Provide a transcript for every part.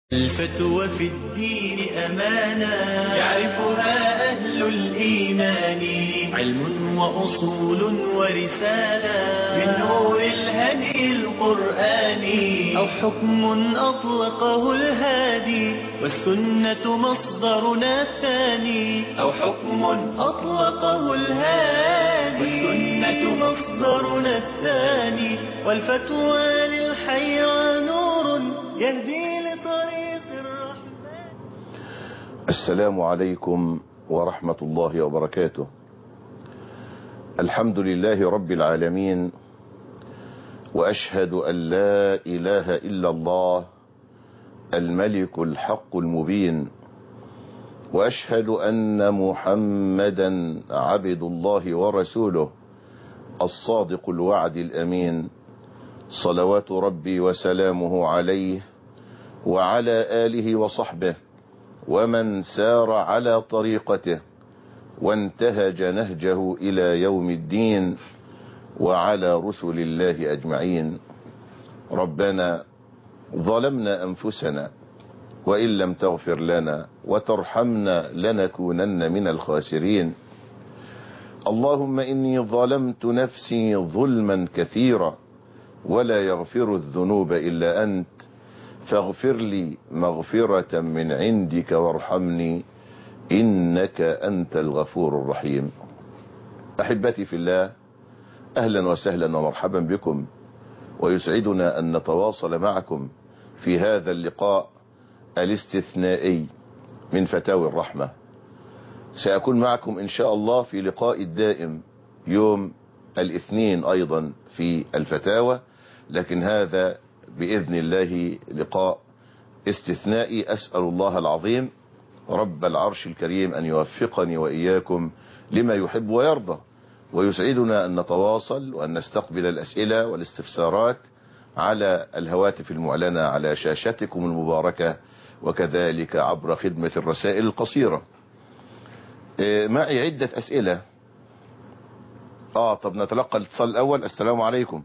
الفتوى في الدين أمانة يعرفها أهل الإيمان علم وأصول ورسالة من نور الهدي القرآني أو حكم أطلقه الهادي والسنة مصدرنا الثاني أو حكم أطلقه الهادي والسنة مصدرنا الثاني والفتوى للحيرى نور يهدي لطريق الرحمن السلام عليكم ورحمة الله وبركاته الحمد لله رب العالمين وأشهد أن لا إله إلا الله الملك الحق المبين وأشهد أن محمدا عبد الله ورسوله الصادق الوعد الأمين صلوات ربي وسلامه عليه وعلى آله وصحبه ومن سار على طريقته وانتهج نهجه إلى يوم الدين وعلى رسل الله أجمعين ربنا ظلمنا أنفسنا وإن لم تغفر لنا وترحمنا لنكونن من الخاسرين اللهم إني ظلمت نفسي ظلما كثيرا ولا يغفر الذنوب إلا أنت فاغفر لي مغفرة من عندك وارحمني إنك أنت الغفور الرحيم أحبتي في الله أهلا وسهلا ومرحبا بكم ويسعدنا أن نتواصل معكم في هذا اللقاء الاستثنائي من فتاوي الرحمة سأكون معكم إن شاء الله في لقاء الدائم يوم الاثنين أيضا في الفتاوى لكن هذا بإذن الله لقاء استثنائي أسأل الله العظيم رب العرش الكريم أن يوفقني وإياكم لما يحب ويرضى ويسعدنا أن نتواصل وأن نستقبل الأسئلة والاستفسارات على الهواتف المعلنة على شاشتكم المباركة وكذلك عبر خدمة الرسائل القصيرة معي عدة أسئلة آه طب نتلقى الاتصال الأول السلام عليكم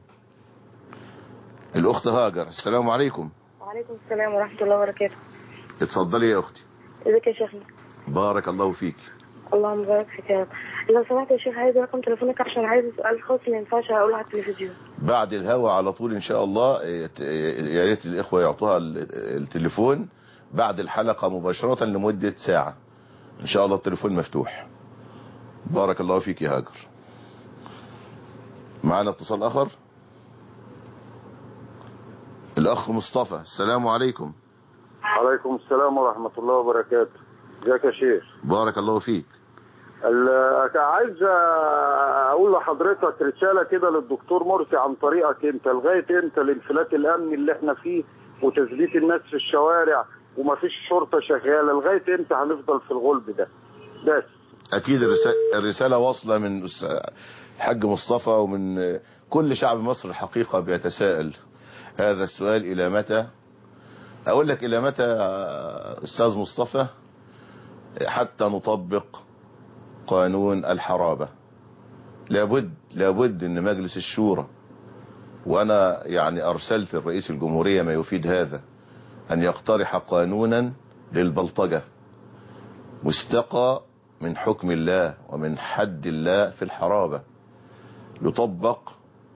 الأخت هاجر السلام عليكم وعليكم السلام ورحمة الله وبركاته اتفضلي يا أختي ازيك يا شيخنا بارك الله فيك اللهم بارك فيك يا رب لو سمحت يا شيخ عايز رقم تليفونك عشان عايز سؤال خاص ما ينفعش اقوله على التلفزيون بعد الهوا على طول إن شاء الله يا ريت الإخوة يعطوها التليفون بعد الحلقة مباشرة لمدة ساعة إن شاء الله التليفون مفتوح بارك الله فيك يا هاجر معنا اتصال آخر الأخ مصطفى السلام عليكم عليكم السلام ورحمة الله وبركاته ازيك يا شيخ بارك الله فيك ال- عايز اقول لحضرتك رسالة كده للدكتور مرسي عن طريقك انت لغاية انت الانفلات الامني اللي احنا فيه وتثبيت الناس في الشوارع ومفيش شرطة شغالة لغاية انت هنفضل في الغلب ده بس أكيد الرسالة, الرسالة واصلة من أس- الحاج مصطفى ومن كل شعب مصر الحقيقة بيتساءل هذا السؤال إلى متى أقول لك إلى متى يا أستاذ مصطفى حتى نطبق قانون الحرابة لابد لابد ان مجلس الشورى وانا يعني ارسلت الرئيس الجمهورية ما يفيد هذا ان يقترح قانونا للبلطجة مستقى من حكم الله ومن حد الله في الحرابة يطبق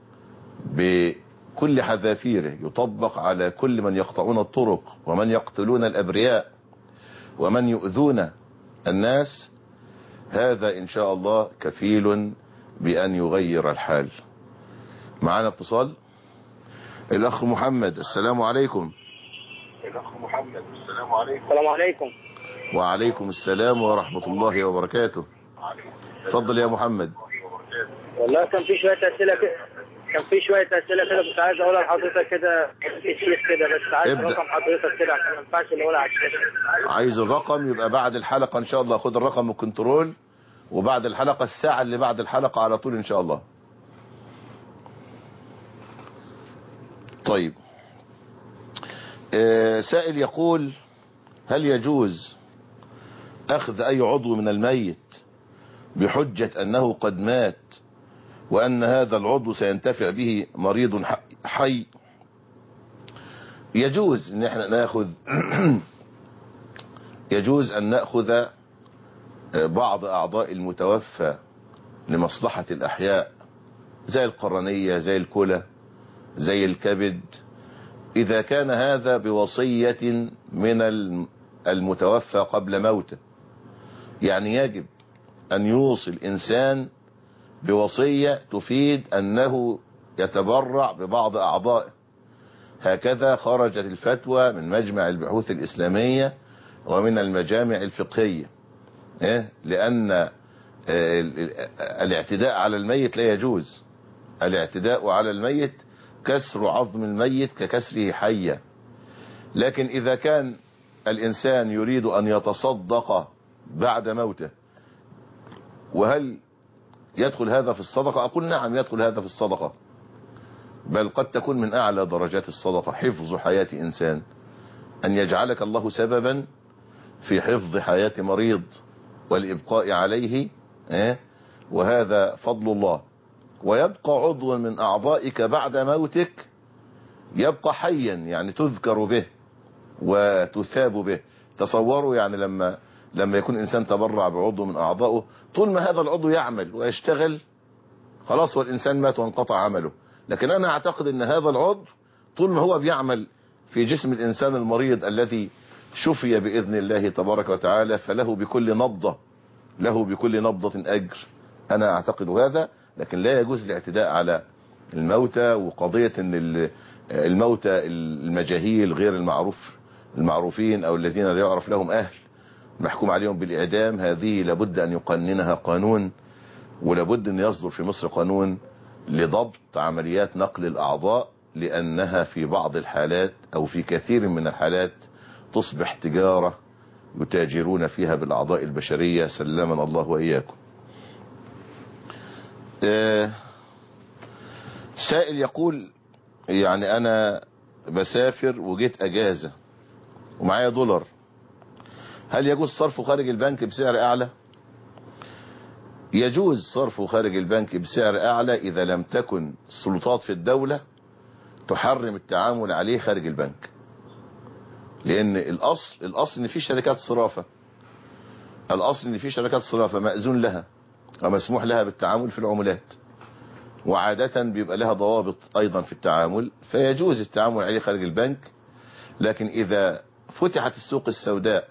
بكل حذافيره يطبق على كل من يقطعون الطرق ومن يقتلون الابرياء ومن يؤذون الناس هذا إن شاء الله كفيل بأن يغير الحال معنا اتصال الأخ محمد السلام عليكم الأخ محمد السلام عليكم السلام عليكم وعليكم السلام ورحمة الله وبركاته تفضل يا محمد والله كان في شوية أسئلة كده كان في شوية أسئلة كده كنت عايز أقولها لحضرتك كده في شيخ كده بس عايز ابدأ. رقم حضرتك كده عشان ما ينفعش اللي أقولها على الشاشة عايز الرقم يبقى بعد الحلقة إن شاء الله خد الرقم من الكنترول وبعد الحلقة الساعة اللي بعد الحلقة على طول إن شاء الله طيب آه، سائل يقول هل يجوز أخذ أي عضو من الميت بحجة أنه قد مات وأن هذا العضو سينتفع به مريض ح- حي يجوز ان احنا ناخذ يجوز ان ناخذ بعض اعضاء المتوفى لمصلحة الاحياء زي القرنية زي الكلى زي الكبد اذا كان هذا بوصية من المتوفى قبل موته يعني يجب ان يوصي الانسان بوصية تفيد انه يتبرع ببعض اعضائه هكذا خرجت الفتوى من مجمع البحوث الاسلامية ومن المجامع الفقهية إيه؟ لان الاعتداء على الميت لا يجوز الاعتداء على الميت كسر عظم الميت ككسره حيا لكن اذا كان الانسان يريد ان يتصدق بعد موته وهل يدخل هذا في الصدقة اقول نعم يدخل هذا في الصدقة بل قد تكون من اعلى درجات الصدقة حفظ حياة انسان ان يجعلك الله سببا في حفظ حياة مريض والابقاء عليه وهذا فضل الله ويبقى عضوا من اعضائك بعد موتك يبقى حيا يعني تذكر به وتثاب به تصوروا يعني لما لما يكون انسان تبرع بعضو من اعضائه طول ما هذا العضو يعمل ويشتغل خلاص والانسان مات وانقطع عمله لكن انا اعتقد ان هذا العضو طول ما هو بيعمل في جسم الانسان المريض الذي شفي باذن الله تبارك وتعالى فله بكل نبضة له بكل نبضة اجر انا اعتقد هذا لكن لا يجوز الاعتداء على الموتى وقضية ان الموتى المجاهيل غير المعروف المعروفين او الذين لا يعرف لهم اهل محكوم عليهم بالاعدام هذه لابد ان يقننها قانون ولابد ان يصدر في مصر قانون لضبط عمليات نقل الاعضاء لانها في بعض الحالات او في كثير من الحالات تصبح تجارة يتاجرون فيها بالاعضاء البشرية سلمنا الله واياكم سائل يقول يعني انا بسافر وجيت اجازة ومعايا دولار هل يجوز صرفه خارج البنك بسعر اعلى يجوز صرفه خارج البنك بسعر اعلى اذا لم تكن السلطات في الدولة تحرم التعامل عليه خارج البنك لان الاصل الاصل ان في شركات صرافة الاصل ان في شركات صرافة مأذون لها ومسموح لها بالتعامل في العملات وعادة بيبقى لها ضوابط ايضا في التعامل فيجوز التعامل عليه خارج البنك لكن اذا فتحت السوق السوداء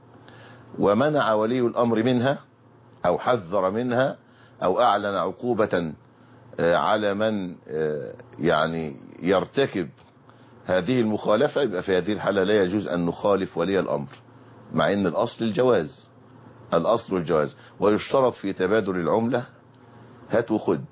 ومنع ولي الامر منها او حذر منها او اعلن عقوبة على من يعني يرتكب هذه المخالفة يبقى في هذه الحالة لا يجوز ان نخالف ولي الامر مع ان الاصل الجواز الاصل الجواز ويشترط في تبادل العملة هات وخد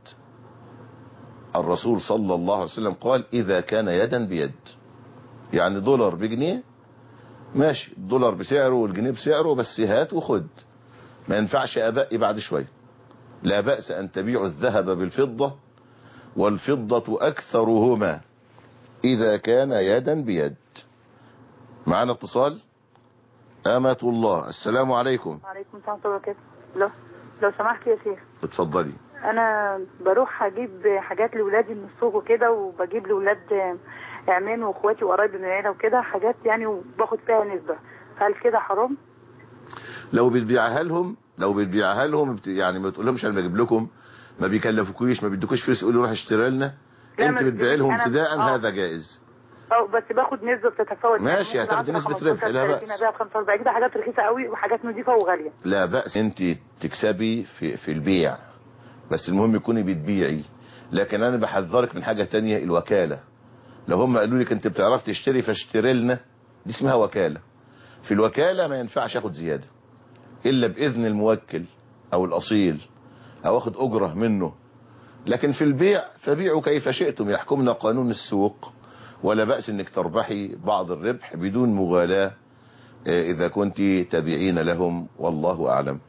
الرسول صلى الله عليه وسلم قال اذا كان يدا بيد يعني دولار بجنيه ماشي الدولار بسعره والجنيه بسعره بس هات وخد ما ينفعش ابقي بعد شوية لا بأس ان تبيعوا الذهب بالفضة والفضة اكثرهما اذا كان يدا بيد معنا اتصال امة الله السلام عليكم وعليكم السلام ورحمة الله وبركاته لو لو سمحت يا شيخ اتفضلي انا بروح اجيب حاجات لاولادي من السوق وكده وبجيب لاولاد اعمامي واخواتي وقرايبي من العيله وكده حاجات يعني وباخد فيها نسبه هل كده حرام لو بتبيعها لهم لو بتبيعها لهم بت... يعني ما تقولهمش انا بجيب لكم ما بيكلفوكيش ما بيدوكوش فلوس يقولوا روح اشتري لنا لا، انت ما بتبيع لهم أنا- ابتداء آه. هذا جائز اه بس باخد نسبه بتتفاوت ماشي، يعني هتاخدي ممكن نسبة 10 ربح، لا 15 بأس. 30 45 كده حاجات رخيصه قوي وحاجات نظيفه وغاليه لا بأس انت تكسبي في في البيع بس المهم يكوني بتبيعي لكن انا بحذرك من حاجة تانية الوكالة لو هم قالوا لك انت بتعرف تشتري فاشتري لنا دي اسمها وكالة في الوكالة ما ينفعش اخد زيادة الا باذن الموكل او الاصيل او اخد اجرة منه لكن في البيع فبيعوا كيف شئتم يحكمنا قانون السوق ولا بأس انك تربحي بعض الربح بدون مغالاة آه، اذا كنت تبيعين لهم والله اعلم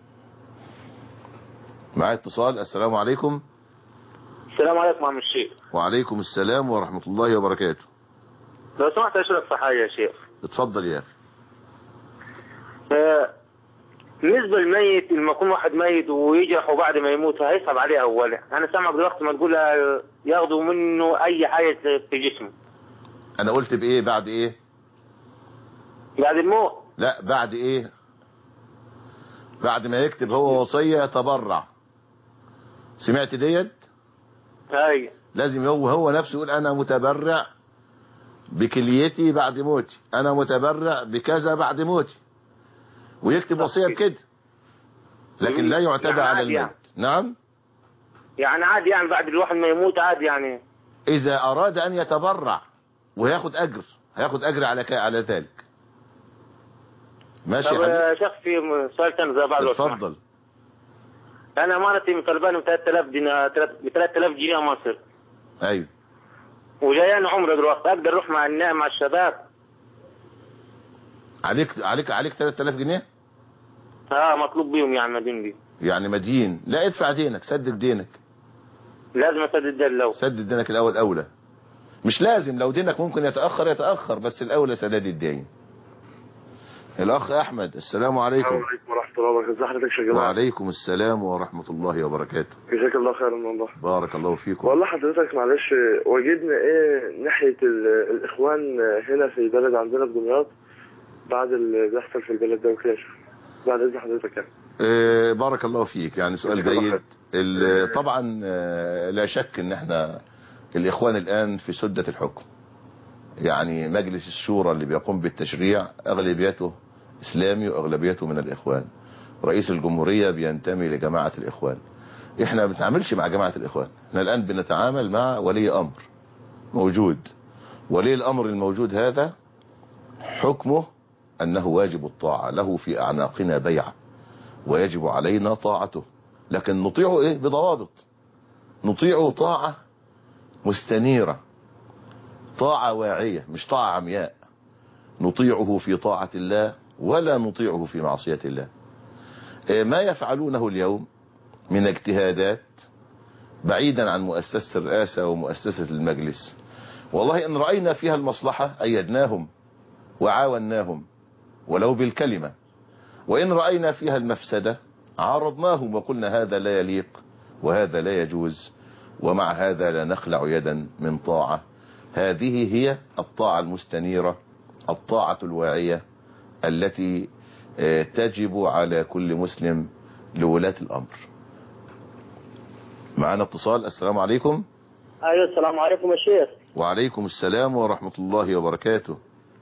معايا اتصال السلام عليكم السلام عليكم عم الشيخ وعليكم السلام ورحمة الله وبركاته لو سمحت اشرف في حاجه يا شيخ اتفضل يا اخي آه، بالنسبه للميت لما يكون واحد ميت ويجرح بعد ما يموت هيصعب عليه اولا انا سامعك دلوقتي ما تقول ياخدوا منه اي حاجه في جسمه انا قلت بايه بعد ايه بعد الموت لا بعد ايه بعد ما يكتب هو وصية يتبرع سمعت ديت ايوه لازم هو هو نفسه يقول انا متبرع بكليتي بعد موتي انا متبرع بكذا بعد موتي ويكتب وصية بكده لكن لا يعتدى يعني على عادي الميت نعم يعني عادي يعني بعد الواحد ما يموت عادي يعني اذا اراد ان يتبرع وياخد اجر هياخد اجر على ك- على ذلك ماشي طب يا حبيبي يا شيخ في سؤال ثاني زي بعض لو سمحت. اتفضل انا امانتي مطالباني ب 3000 دينار ب 3000 جنيه مصر ايوه وجاياني عمره دلوقتي اقدر اروح مع النا- مع الشباب عليك عليك عليك 3000 جنيه اه مطلوب بيهم يعني مدين بيهم يعني مدين لا ادفع دينك سدد دينك لازم اسدد ده لو سدد دينك الاول اولى مش لازم لو دينك ممكن يتاخر يتاخر بس الاولى سداد الدين الاخ احمد السلام عليكم عليكم ورحمة الله وبركاته ازي حضرتك يا جماعة وعليكم السلام ورحمة الله وبركاته جزاك الله خيرا والله بارك الله فيكم والله حضرتك معلش وجدنا ايه ناحية ال- الاخوان هنا في البلد عندنا في دمياط بعد اللي بيحصل في البلد ده وكده بعد اذن حضرتك يعني آه، بارك الله فيك يعني سؤال جزاك الله جيد خير. ال- طبعا آه، لا شك ان احنا الاخوان الان في سدة الحكم يعني مجلس الشورى اللي بيقوم بالتشريع اغلبيته اسلامي واغلبيته من الاخوان رئيس الجمهورية بينتمي لجماعة الاخوان احنا ما بنتعاملش مع جماعة الاخوان احنا الان بنتعامل مع ولي امر موجود ولي الامر الموجود هذا حكمه انه واجب الطاعة له في اعناقنا بيعه ويجب علينا طاعته لكن نطيعه ايه بضوابط نطيعه طاعة مستنيرة طاعة واعية مش طاعة عمياء نطيعه في طاعة الله ولا نطيعه في معصية الله إيه ما يفعلونه اليوم من اجتهادات بعيدا عن مؤسسة الرئاسة ومؤسسة المجلس والله ان رأينا فيها المصلحة ايدناهم وعاوناهم ولو بالكلمة وإن رأينا فيها المفسدة عارضناهم وقلنا هذا لا يليق وهذا لا يجوز ومع هذا لا نخلع يدا من طاعة هذه هي الطاعة المستنيرة الطاعة الواعية التي آه، تجب على كل مسلم لولاة الأمر معنا اتصال السلام عليكم ايوه السلام عليكم يا شيخ وعليكم السلام ورحمة الله وبركاته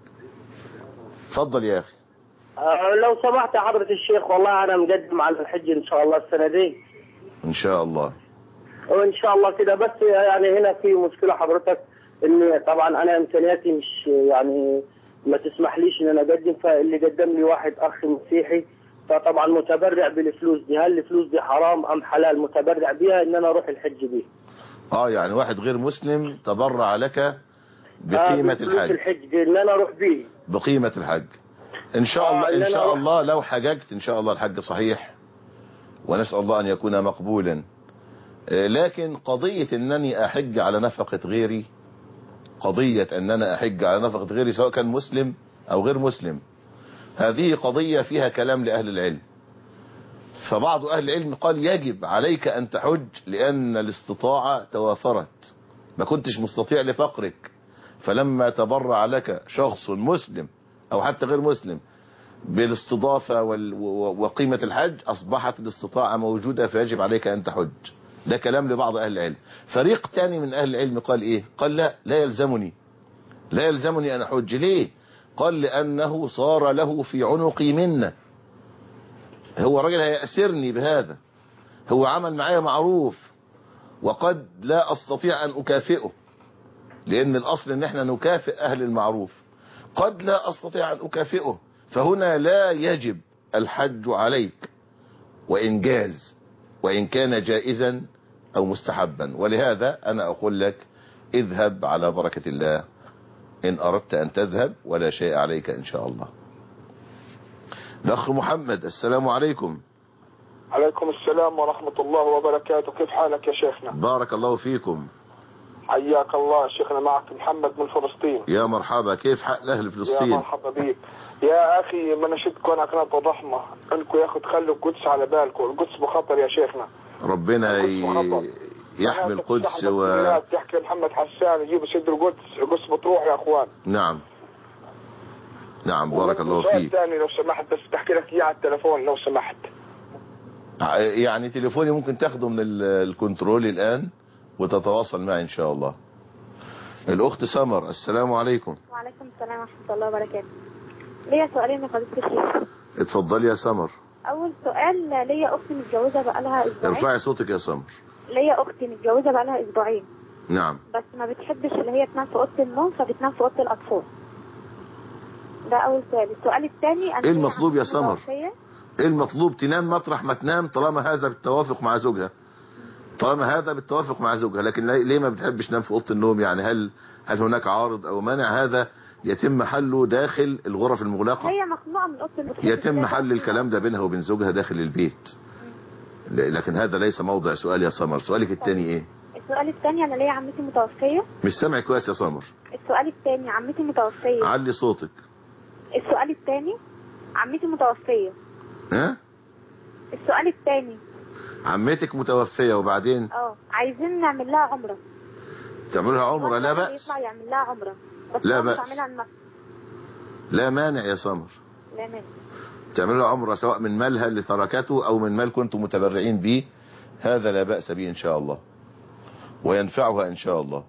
تفضل يا أخي آه لو سمحت يا حضرة الشيخ والله انا مقدم على الحج ان شاء الله السنة دي إن شاء الله وان شاء الله كده بس يعني هنا في مشكله حضرتك ان طبعا انا امكانياتي مش يعني ما تسمحليش ان انا اقدم فاللي قدم لي واحد اخ مسيحي فطبعا متبرع بالفلوس دي هل الفلوس دي حرام ام حلال متبرع بيها ان انا اروح الحج بيه اه يعني واحد غير مسلم تبرع لك آه، بقيمة بفلوس الحج الحج دي ان انا اروح بيه بقيمة الحج ان شاء آه، الله إن ان أنا شاء أروح- الله لو حججت ان شاء الله الحج صحيح ونسأل الله ان يكون مقبولا آه، لكن قضية انني احج على نفقة غيري قضية ان انا احج على نفقة غيري سواء كان مسلم او غير مسلم هذه قضية فيها كلام لأهل العلم فبعض أهل العلم قال يجب عليك أن تحج لأن الاستطاعة توافرت ما كنتش مستطيع لفقرك فلما تبرع لك شخص مسلم أو حتى غير مسلم بالاستضافة وال- و- وقيمة الحج أصبحت الاستطاعة موجودة فيجب عليك أن تحج ده كلام لبعض أهل العلم فريق تاني من أهل العلم قال إيه قال لا لا يلزمني لا يلزمني أن أحج ليه قال لأنه صار له في عنقي منة هو راجل هيأسرني بهذا هو عمل معايا معروف وقد لا أستطيع أن أكافئه لأن الأصل أن احنا نكافئ أهل المعروف قد لا أستطيع أن أكافئه فهنا لا يجب الحج عليك وإن جاز وإن كان جائزا أو مستحبا ولهذا أنا أقول لك اذهب على بركة الله إن أردت أن تذهب ولا شيء عليك إن شاء الله الأخ محمد السلام عليكم عليكم السلام ورحمة الله وبركاته كيف حالك يا شيخنا بارك الله فيكم حياك الله شيخنا معك محمد من فلسطين يا مرحبا كيف حال أهل يا فلسطين مرحبا بك يا أخي ما نشدكم على قناة الرحمة أنكم يا أخي تخلوا القدس على بالكم القدس بخطر يا شيخنا ربنا ي... يحمي القدس و... و... تحكي محمد حسان يجيب سيد القدس قدس بتروح يا اخوان نعم نعم بارك الله وسؤال فيك ثاني لو سمحت بس تحكي لك اياه على التليفون لو سمحت يعني تليفوني ممكن تاخده من ال- الكنترول الآن وتتواصل معي إن شاء الله الأخت سمر السلام عليكم وعليكم السلام ورحمة الله وبركاته ليا سؤالين يا فضيلة الشيخ اتفضلي يا سمر أول سؤال ليا أختي متجوزة بقالها أسبوعين ارفعي صوتك يا سمر ليا أختي متجوزة بقالها أسبوعين نعم بس ما بتحبش اللي هي تنام في أوضة النوم فبتنام في أوضة الأطفال ده أول سؤال السؤال الثاني أنا إيه ليا المطلوب يا عمتي سمر؟ متوفية. ايه المطلوب تنام مطرح ما تنام طالما هذا بالتوافق مع زوجها طالما هذا بالتوافق مع زوجها لكن ليه ليه ما بتحبش تنام في اوضه النوم يعني هل هل هناك عارض او مانع هذا يتم حله داخل الغرف المغلقه هي مخنوقة من أوضة النوم يتم حل الكلام ده بينها وبين زوجها داخل البيت ل- لكن هذا ليس موضع سؤال يا سمر سؤالك الثاني ايه السؤال الثاني أنا ليا عمتي متوفية مش سامع كويس يا سمر السؤال الثاني عمتي متوفية علي صوتك السؤال الثاني عمتي متوفية ها السؤال الثاني عمتك متوفيه وبعدين اه عايزين نعمل لها عمرة تعملها عمره لا واحد بأس يطلع يعمل لها عمرة بس لا هو مش بأس. عاملها المسجد لا مانع يا سمر لا مانع تعملوا عمره سواء من مالها اللي تركته او من مال كنتم متبرعين به هذا لا بأس به ان شاء الله وينفعها ان شاء الله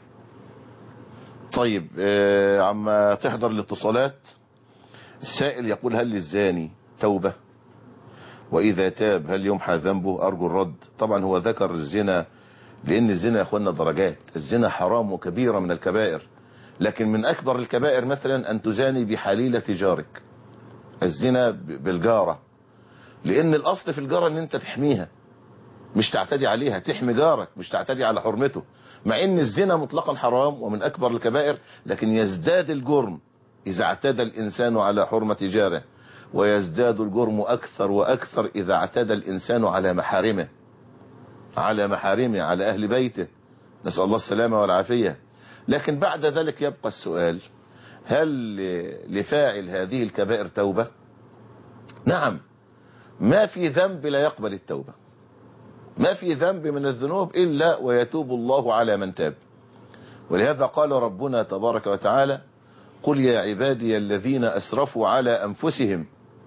طيب آه، عما تحضر الاتصالات السائل يقول هل للزاني توبة واذا تاب هل يمحى ذنبه ارجو الرد طبعا هو ذكر الزنا لان الزنا يا اخوانا درجات الزنا حرام وكبيرة من الكبائر لكن من اكبر الكبائر مثلا ان تزاني بحليلة جارك الزنا ب- بالجارة لان الاصل في الجارة ان انت تحميها مش تعتدي عليها تحمي جارك مش تعتدي على حرمته مع ان الزنا مطلقا حرام ومن اكبر الكبائر لكن يزداد الجرم اذا اعتدى الانسان على حرمة جاره ويزداد الجرم اكثر واكثر اذا اعتدى الانسان على محارمه على محارمه على اهل بيته نسأل الله السلامة والعافية لكن بعد ذلك يبقى السؤال هل لفاعل هذه الكبائر توبة نعم ما في ذنب لا يقبل التوبة ما في ذنب من الذنوب إلا ويتوب الله على من تاب ولهذا قال ربنا تبارك وتعالى قل يا عبادي الذين أسرفوا على أنفسهم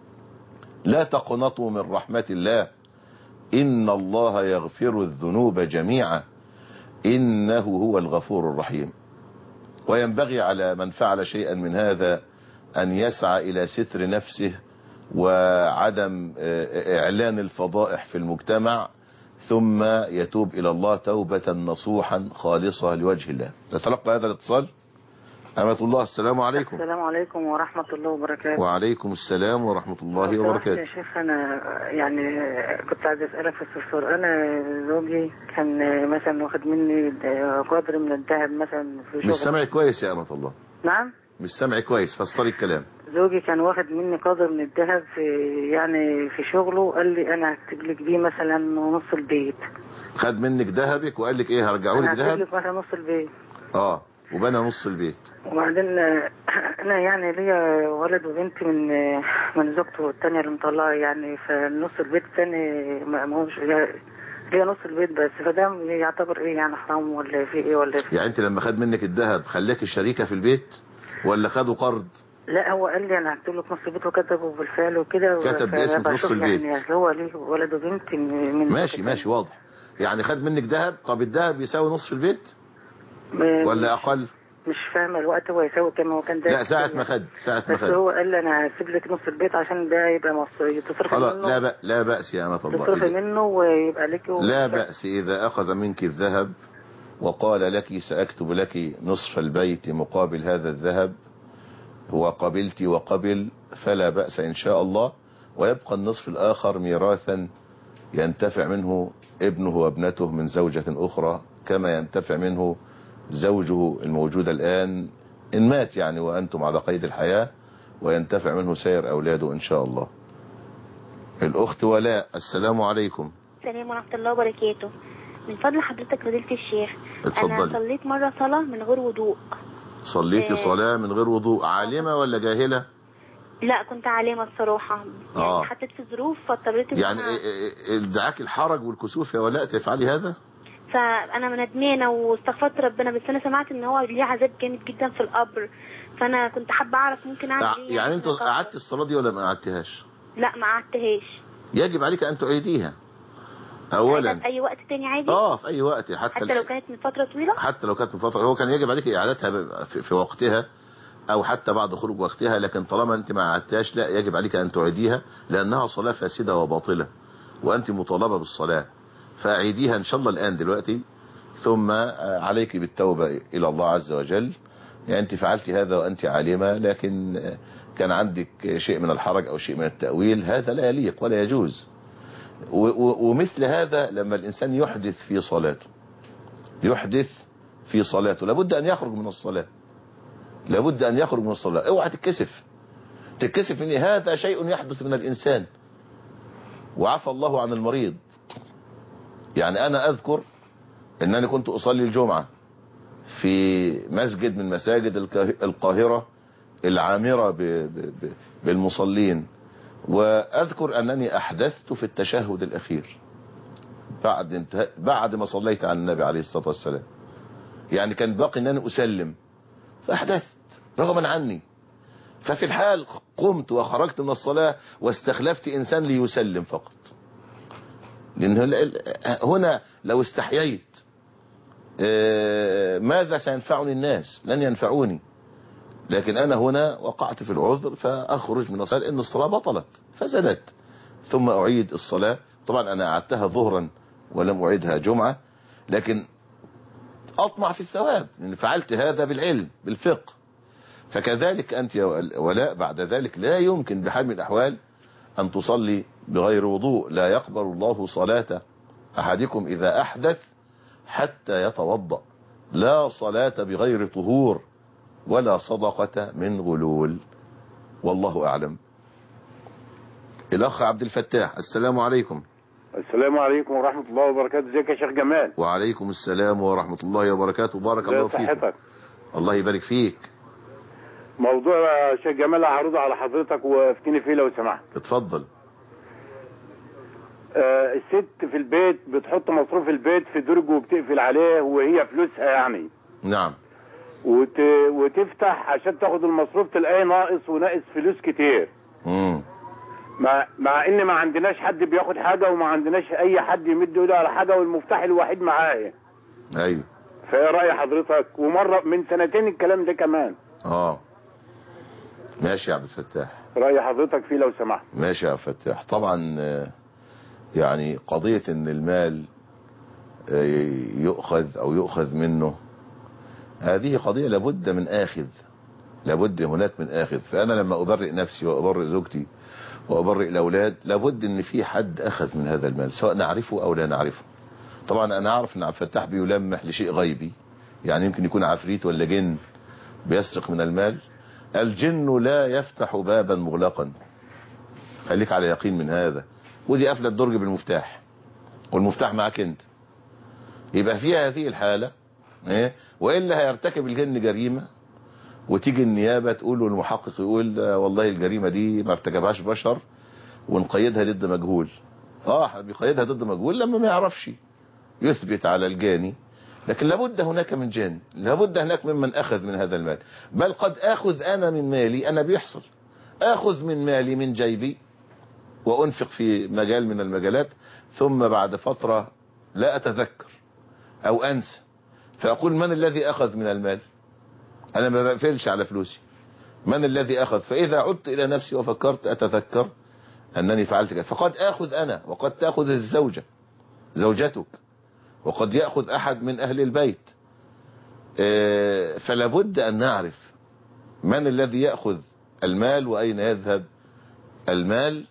لا تقنطوا من رحمة الله إن الله يغفر الذنوب جميعا إنه هو الغفور الرحيم وينبغي على من فعل شيئا من هذا أن يسعى إلى ستر نفسه وعدم إعلان الفضائح في المجتمع ثم يتوب إلى الله توبة نصوحا خالصة لوجه الله نتلقى هذا الاتصال أمة الله السلام عليكم السلام عليكم ورحمة الله وبركاته وعليكم السلام ورحمة الله لو سمحت وبركاته يا شيخ أنا يعني كنت عايز أسألك في استفسار أنا زوجي كان مثلا واخد مني قدر من الذهب مثلا في مش شغل سامع كويس يا أمة الله نعم مش سامع كويس فسري الكلام زوجي كان واخد مني قدر من الذهب في يعني في شغله قال لي أنا هكتب لك بيه مثلا نص البيت خد منك ذهبك وقال لك ايه هرجعه أنا لك هكتب ذهب لك مثلا نص البيت اه وبنى نص البيت وبعدين آه، انا يعني ليا ولد وبنت من آه، من زوجته التانية اللي مطلعة يعني فنص البيت التاني ما ما هوش ليا نص البيت بس فده يعتبر ايه يعني حرام ولا في ايه ولا في يعني انت لما خد منك الذهب خلاك شريكة في البيت ولا خدوا قرض لا هو قال لي انا هكتب لك نص البيت وكتبه بالفعل وكده كتب باسمك فبشوف نص البيت. يعني أصل هو ليه ولد وبنت من من ماشي ماشي واضح يعني خد منك ذهب طب الذهب يساوي نصف البيت م- ولا اقل مش فاهمة الوقت هو يساوي كام هو كان ده لا ساعة ما خد ساعة ما بس خد هو قال لي انا هسيب لك نص البيت عشان ده يبقى مصري تصرف خلاص منه لا بأ لا بأس يا أمة الله تصرفي إذا- منه ويبقى لك لا بأس إذا أخذ منك الذهب وقال لك سأكتب لك نصف البيت مقابل هذا الذهب وقبلت وقبل فلا بأس إن شاء الله ويبقى النصف الآخر ميراثا ينتفع منه ابنه وابنته من زوجة أخرى كما ينتفع منه زوجه الموجود الآن إن مات يعني وأنتم على قيد الحياة وينتفع منه سير أولاده إن شاء الله الأخت ولاء السلام عليكم السلام ورحمة الله وبركاته من فضل حضرتك فضيلة الشيخ اتفضلي. أنا صليت مرة صلاة من غير وضوء صليتي آه. صلاة من غير وضوء عالمة ولا جاهلة لا كنت عالمة الصراحة يعني آه. حطيت في ظروف فاضطريت إن يعني أنا- إيه- إيه- إيه- دعاك الحرج والكسوف يا ولاء تفعلي هذا فانا ندمانه واستغفرت ربنا بس انا سمعت ان هو ليه عذاب جامد جدا في القبر فانا كنت حابه اعرف ممكن اعمل ايه يعني انت عشان أتوب. قعدت الصلاة دي ولا ما قعدتهاش لا ما قعدتهاش يجب عليك ان تعيديها اولا في اي وقت تاني عادي اه في اي وقت حتى حتى لو كانت من فتره طويله حتى لو كانت من فترة هو كان يجب عليك إعادتها ب- في في وقتها أو حتى بعد خروج وقتها لكن طالما أنت ما عدتهاش لا يجب عليك أن تعيديها لأنها صلاة فاسدة وباطلة وأنت مطالبة بالصلاة فأعيديها إن شاء الله الآن دلوقتي ثم آه، عليك بالتوبة إلى الله عز وجل يعني أنت فعلت هذا وأنت عالمة لكن آه، كان عندك شيء من الحرج أو شيء من التأويل هذا لا يليق ولا يجوز و- و- ومثل هذا لما الإنسان يحدث في صلاته يحدث في صلاته لابد أن يخرج من الصلاة لابد أن يخرج من الصلاة اوعى تتكسف تتكسف ان هذا شيء يحدث من الإنسان وعفى الله عن المريض يعني أنا أذكر أنني كنت أصلي الجمعة في مسجد من مساجد الكاه- القاهرة العامرة ب- ب- ب- بالمصلين وأذكر أنني أحدثت في التشهد الأخير بعد انتهاء بعد ما صليت على النبي عليه الصلاة والسلام يعني كان باقي أنني أسلم فأحدثت رغما عني ففي الحال قمت وخرجت من الصلاة واستخلفت إنسان ليسلم فقط لأن ال- ال- هنا لو استحييت آه، ماذا سينفعني الناس لن ينفعوني لكن أنا هنا وقعت في العذر فأخرج من الصلاة لأن الصلاة بطلت فسدت ثم أعيد الصلاة طبعا أنا أعدتها ظهرا ولم أعيدها جمعة لكن أطمع في الثواب لأن فعلت هذا بالعلم بالفقه فكذلك أنت يا ولاء بعد ذلك لا يمكن بحال من الأحوال أن تصلي بغير وضوء لا يقبل الله صلاة أحدكم إذا أحدث حتى يتوضأ لا صلاة بغير طهور ولا صدقة من غلول والله أعلم الأخ عبد الفتاح السلام عليكم السلام عليكم ورحمة الله وبركاته ازيك يا شيخ جمال وعليكم السلام ورحمة الله وبركاته بارك الله ازي فيك صحتك الله يبارك فيك موضوع يا شيخ جمال هعرضه على حضرتك وافتني فيه لو سمحت اتفضل آه الست في البيت بتحط مصروف البيت في درج وبتقفل عليه وهي فلوسها يعني نعم وت... وتفتح عشان تاخد المصروف تلاقيه ناقص وناقص فلوس كتير مم. مع مع ان ما عندناش حد بياخد حاجه وما عندناش اي حد يمد ايده على حاجه والمفتاح الوحيد معايا ايوه فايه راي حضرتك ومره من سنتين الكلام ده كمان اه ماشي يا عبد الفتاح راي حضرتك فيه لو سمحت ماشي يا عبد الفتاح طبعا آه، يعني قضية ان المال آه، يؤخذ او يؤخذ منه هذه قضية لابد من اخذ لابد هناك من اخذ فانا لما ابرئ نفسي وابرئ زوجتي وابرئ الاولاد لابد ان في حد اخذ من هذا المال سواء نعرفه او لا نعرفه طبعا انا اعرف ان عبد الفتاح بيلمح لشيء غيبي يعني يمكن يكون عفريت ولا جن بيسرق من المال الجن لا يفتح بابا مغلقا خليك على يقين من هذا ودي قفلة الدرج بالمفتاح والمفتاح معاك انت يبقى فيها هذه الحالة ايه وإلا هيرتكب الجن جريمة وتيجي النيابة تقول والمحقق يقول ده والله الجريمة دي ما ارتكبهاش بشر ونقيدها ضد مجهول اه بيقيدها ضد مجهول لما ما يعرفش يثبت على الجاني لكن لابد هناك من جاني لابد هناك ممن أخذ من هذا المال بل قد أخذ أنا من مالي أنا بيحصل أخذ من مالي من جيبي وأنفق في مجال من المجالات ثم بعد فترة لا أتذكر أو أنسى فأقول من الذي أخذ من المال أنا ما بقفلش على فلوسي من الذي أخذ فإذا عدت إلى نفسي وفكرت أتذكر أنني فعلت كذا فقد أخذ أنا وقد تأخذ الزوجة زوجتك وقد يأخذ أحد من أهل البيت آه، فلا بد أن نعرف من الذي يأخذ المال وأين يذهب المال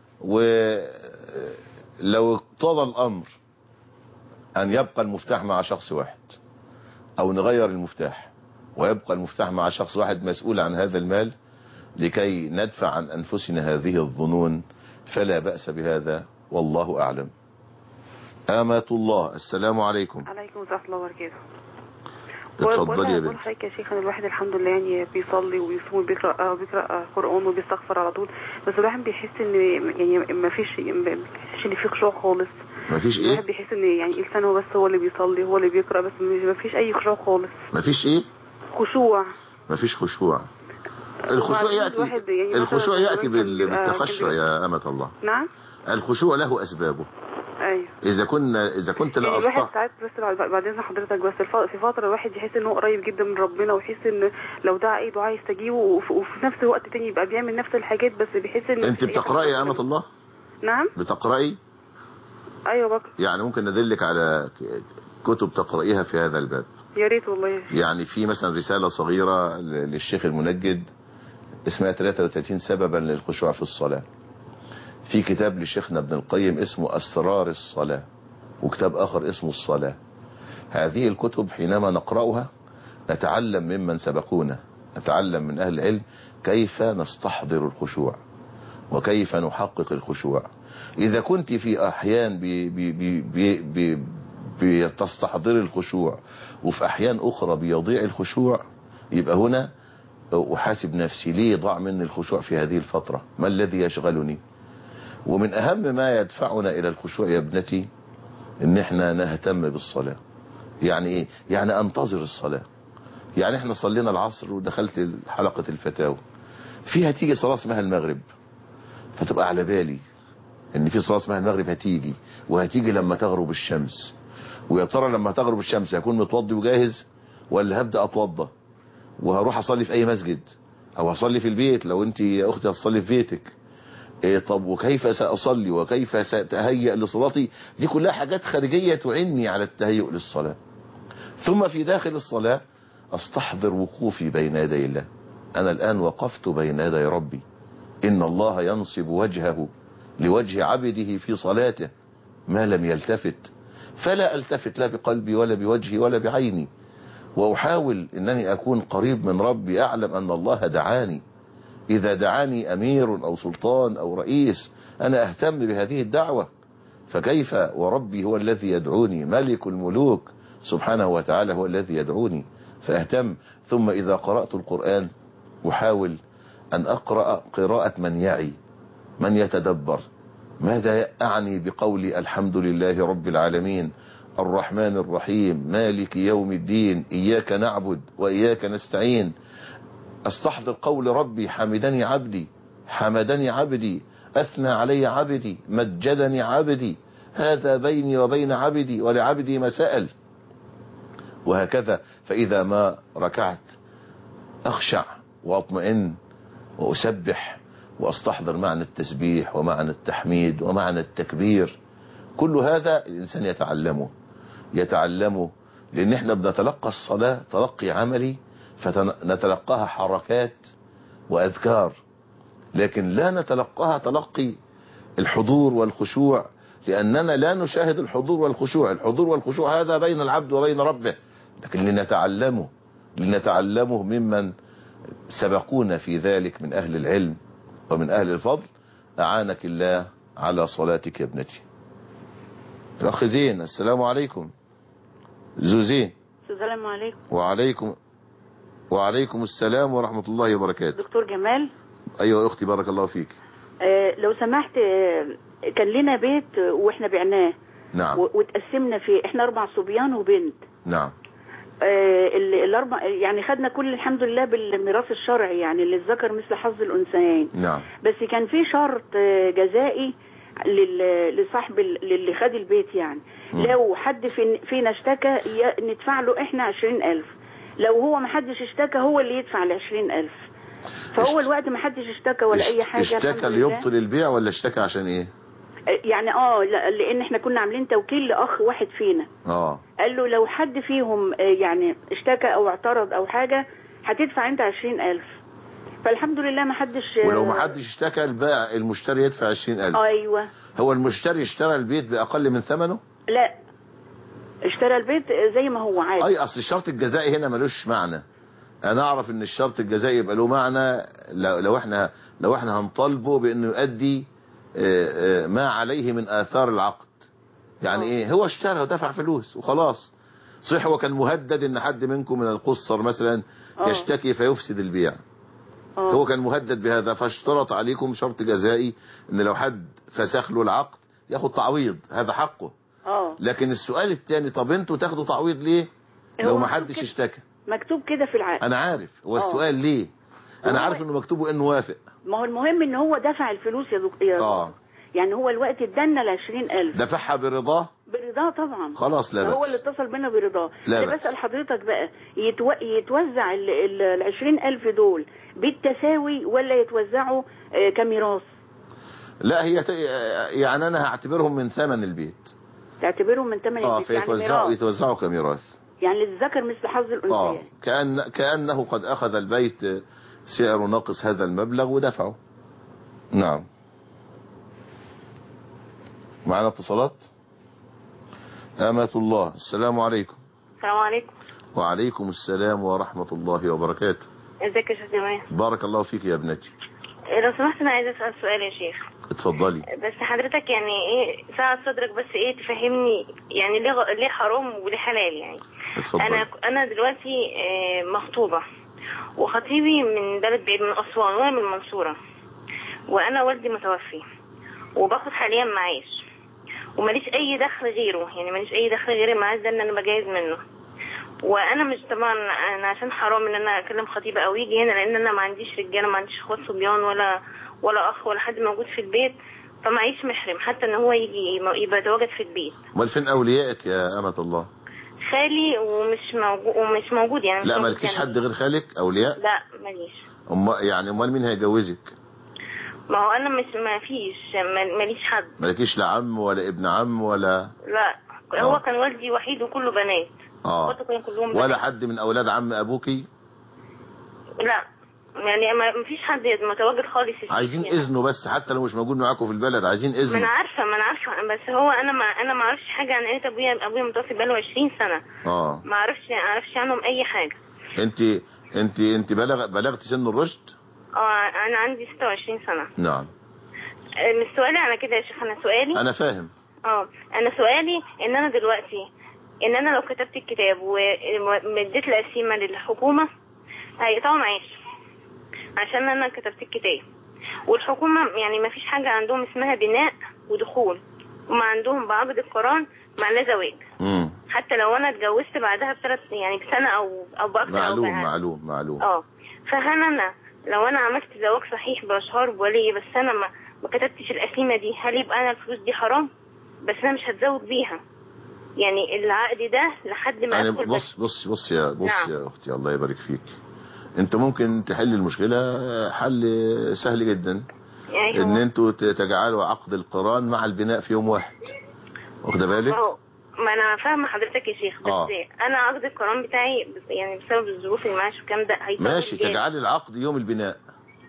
ولو اقتضى الأمر أن يبقى المفتاح مع شخص واحد أو نغير المفتاح ويبقى المفتاح مع شخص واحد مسؤول عن هذا المال لكي ندفع عن أنفسنا هذه الظنون فلا بأس بهذا والله أعلم آمات الله السلام عليكم عليكم ورحمة الله وبركاته اتفضلي يا بقول بنت حضرتك يا شيخ انا الواحد الحمد لله يعني بيصلي وبيصوم وبيقرا بيقرا قران وبيستغفر على طول بس الواحد بيحس ان يعني ما فيش ما بيحسش ان في خشوع خالص مفيش ايه الواحد بيحس ان يعني لسانه بس هو اللي بيصلي هو اللي بيقرا بس ما فيش اي خشوع خالص مفيش ايه خشوع مفيش خشوع الخشوع وبعدين يأتي الواحد يعني مثلاً الخشوع يأتي كان بال- بيبقى- بالتخشع كان يا أمة الله نعم الخشوع له أسبابه ايوه إذا كنا إذا كنت لا يعني الواحد أصح ساعات بس بعد- بعد اذن حضرتك بس الف- في فتره الواحد يحس ان هو قريب جدا من ربنا ويحس ان لو دعا اي دعاء يستجيبه وف- وفي نفس الوقت تاني يبقى بيعمل نفس الحاجات بس بيحس ان أنت بتقرأي يا أمة الله نعم بتقرأي ايوه بقى يعني ممكن ندلك على ك- كتب تقرأيها في هذا الباب يا ريت والله يعني في مثلا رسالة صغيرة ل- للشيخ المنجد اسمها 33 سببا للخشوع في الصلاة في كتاب لشيخنا ابن القيم اسمه أسرار الصلاة وكتاب آخر اسمه الصلاة هذه الكتب حينما نقرأها نتعلم ممن سبقونا نتعلم من أهل العلم كيف نستحضر الخشوع وكيف نحقق الخشوع إذا كنت في أحيان بي بي بي بي بي بتستحضر الخشوع وفي أحيان أخرى بيضيع الخشوع يبقى هنا أحاسب نفسي ليه ضاع مني الخشوع في هذه الفترة ما الذي يشغلني ومن أهم ما يدفعنا إلى الخشوع يا ابنتي إن احنا نهتم بالصلاة يعني إيه يعني أنتظر الصلاة يعني احنا صلينا العصر ودخلت حلقة الفتاوى فيها تيجي صلاة اسمها المغرب فتبقى على بالي ان في صلاة اسمها المغرب هتيجي وهتيجي لما تغرب الشمس ويا ترى لما تغرب الشمس هكون متوضي وجاهز ولا هبدأ اتوضى وهروح اصلي في اي مسجد او هصلي في البيت لو انت يا اختي هتصلي في بيتك إيه طب وكيف سأصلي وكيف سأتهيأ لصلاتي دي كلها حاجات خارجية تعني على التهيؤ للصلاة ثم في داخل الصلاة استحضر وقوفي بين يدي الله انا الان وقفت بين يدي ربي ان الله ينصب وجهه لوجه عبده في صلاته ما لم يلتفت فلا التفت لا بقلبي ولا بوجهي ولا بعيني واحاول انني اكون قريب من ربي اعلم ان الله دعاني اذا دعاني امير او سلطان او رئيس انا اهتم بهذه الدعوة فكيف وربي هو الذي يدعوني ملك الملوك سبحانه وتعالى هو الذي يدعوني فاهتم ثم اذا قرأت القرآن احاول ان اقرأ قراءة من يعي من يتدبر ماذا أعني بقولي الحمد لله رب العالمين الرحمن الرحيم مالك يوم الدين إياك نعبد وإياك نستعين استحضر قول ربي حمدني عبدي حمدني عبدي أثنى علي عبدي مجدني عبدي هذا بيني وبين عبدي ولعبدي ما سأل وهكذا فإذا ما ركعت أخشع وأطمئن وأسبح واستحضر معنى التسبيح ومعنى التحميد ومعنى التكبير كل هذا الإنسان يتعلمه يتعلمه لأن احنا بنتلقى الصلاة تلقي عملي فنتلقاها حركات وأذكار لكن لا نتلقاها تلقي الحضور والخشوع لأننا لا نشاهد الحضور والخشوع الحضور والخشوع هذا بين العبد وبين ربه لكن لنتعلمه لنتعلمه ممن سبقونا في ذلك من أهل العلم ومن أهل الفضل أعانك الله على صلاتك يا ابنتي الأخ زين السلام عليكم زوزين السلام عليكم وعليكم وعليكم السلام ورحمة الله وبركاته دكتور جمال أيوة يا أختي بارك الله فيك آه لو سمحت آه كان لنا بيت آه، واحنا بعناه نعم و- واتقسمنا فيه احنا اربع صبيان وبنت نعم آه ال- الاربع يعني خدنا كل الحمد لله بالميراث الشرعي يعني للذكر مثل حظ الانثيين نعم بس كان في شرط آه، جزائي لل- لصاحب ال- للي خد البيت يعني لو حد في- فينا اشتكى ي- ندفع له احنا عشرين ألف لو هو ما حدش اشتكى هو اللي يدفع العشرين ألف فهو الوقت ما حدش اشتكى ولا اي حاجة اشتكى الحمد لله. ليبطل البيع ولا اشتكى عشان ايه يعني اه لا- لان احنا كنا عاملين توكيل لاخ واحد فينا اه قال له لو حد فيهم آه، يعني اشتكى او اعترض او حاجة هتدفع انت عشرين ألف فالحمد لله ما حدش ولو ما حدش اشتكى البائع المشتري يدفع 20000 ايوه هو المشتري اشترى البيت بأقل من ثمنه لا اشترى البيت زي ما هو عادي اي اصل الشرط الجزائي هنا ملوش معنى انا اعرف ان الشرط الجزائي يبقى له معنى لو لو احنا لو احنا هنطالبه بانه يؤدي آه، آه، ما عليه من اثار العقد يعني ايه هو اشترى ودفع فلوس وخلاص صح هو كان مهدد ان حد منكم من القصر مثلا آه. يشتكي فيفسد البيع آه. هو كان مهدد بهذا فاشترط عليكم شرط جزائي ان لو حد فسخ له العقد ياخد تعويض هذا حقه اه لكن السؤال الثاني طب انتوا تاخدوا تعويض ليه لو هو ما مكتوب حدش كده. اشتكى مكتوب كده في العقد انا عارف هو آه. السؤال ليه انا هو- عارف انه مكتوب انه وافق ما هو المهم ان هو دفع الفلوس يا دكتور يا اه يعني هو الوقت ادانا ال 20000 دفعها برضاه برضاه طبعا خلاص لا هو بأس. اللي اتصل بينا برضاه لا اللي بأس. بسأل حضرتك بقى يتو... يتوزع ال ال- ال 20000 دول بالتساوي ولا يتوزعوا آه، كميراث لا هي ت... يعني انا هعتبرهم من ثمن البيت تعتبرهم من ثمن اه البيت يعني فيتوزعوا ميراث يتوزعوا كميراث يعني للذكر مثل حظ اه الانثيين كأن كأنه قد اخذ البيت سعر ناقص هذا المبلغ ودفعه نعم معنا اتصالات أمة الله السلام عليكم السلام عليكم وعليكم السلام ورحمة الله وبركاته ازيك يا شيخ جمال بارك الله فيك يا ابنتي لو سمحت انا عايزه اسال سؤال يا شيخ اتفضلي بس حضرتك يعني ايه ساعة صدرك بس ايه تفهمني يعني ليه غ- ليه حرام وليه حلال يعني اتفضلي انا انا دلوقتي آه، مخطوبه وخطيبي من بلد بعيد من اسوان وانا من المنصوره وانا والدي متوفي وباخد حاليا معاش وماليش اي دخل غيره يعني ماليش اي دخل غير المعاش ده ان انا بجهز منه وانا مش طبعا انا عشان حرام ان انا اكلم خطيبه او يجي هنا لان انا ما عنديش رجاله ما عنديش اخوات صبيان ولا ولا اخ ولا حد موجود في البيت فمعيش محرم حتى ان هو يجي يبقى يتواجد في البيت امال فين اوليائك يا أمة الله خالي ومش موجود ومش موجود يعني مش لا موجود مالكيش يعني. حد غير خالك اولياء لا ماليش أم يعني امال مين هيجوزك ما هو انا مش ما فيش ما- ماليش حد مالكيش لا عم ولا ابن عم ولا لا هو كان والدي وحيد وكله بنات اه اخواته كانوا كلهم ولا بنات. حد من اولاد عم ابوكي لا يعني ما ما فيش حد متواجد خالص في عايزين السجن. اذنه بس حتى لو مش موجود معاكم في البلد عايزين ما انا اذنه عارفه ما انا عارفه بس هو انا ما انا ما اعرفش حاجه عن عيله ابويا ابويا متوفي بقاله 20 سنه اه ما اعرفش ما اعرفش عنهم اي حاجه انت انت انت بلغ بلغت سن الرشد اه انا عندي 26 سنه نعم آه، مش سؤالي على كده يا شيخ انا سؤالي انا فاهم اه انا سؤالي ان انا دلوقتي ان انا لو كتبت الكتاب ومديت القسيمه للحكومه هيقطعوا معاش عشان انا كتبت الكتاب والحكومه يعني ما فيش حاجه عندهم اسمها بناء ودخول هم عندهم بعقد القران معناه زواج امم حتى لو انا اتجوزت بعدها بثلاث يعني بسنه او او باكثر او معلوم بأقل. معلوم معلوم اه فهل انا لو انا عملت زواج صحيح باشهار بولي بس انا ما ما كتبتش القسيمه دي هل يبقى انا الفلوس دي حرام بس انا مش هتزوج بيها يعني العقد ده لحد ما يعني ادخل بص بص بص يا بص نعم. يا اختي الله يبارك فيك انت ممكن تحل المشكلة حل سهل جدا يعني ان انتوا تجعلوا عقد القران مع البناء في يوم واحد واخده بالك هو- ما انا فاهمه حضرتك يا شيخ بس آه. انا عقد القران بتاعي بس- يعني بسبب الظروف اللي معاش والكلام ده هيطول ماشي جامد. تجعلي العقد يوم البناء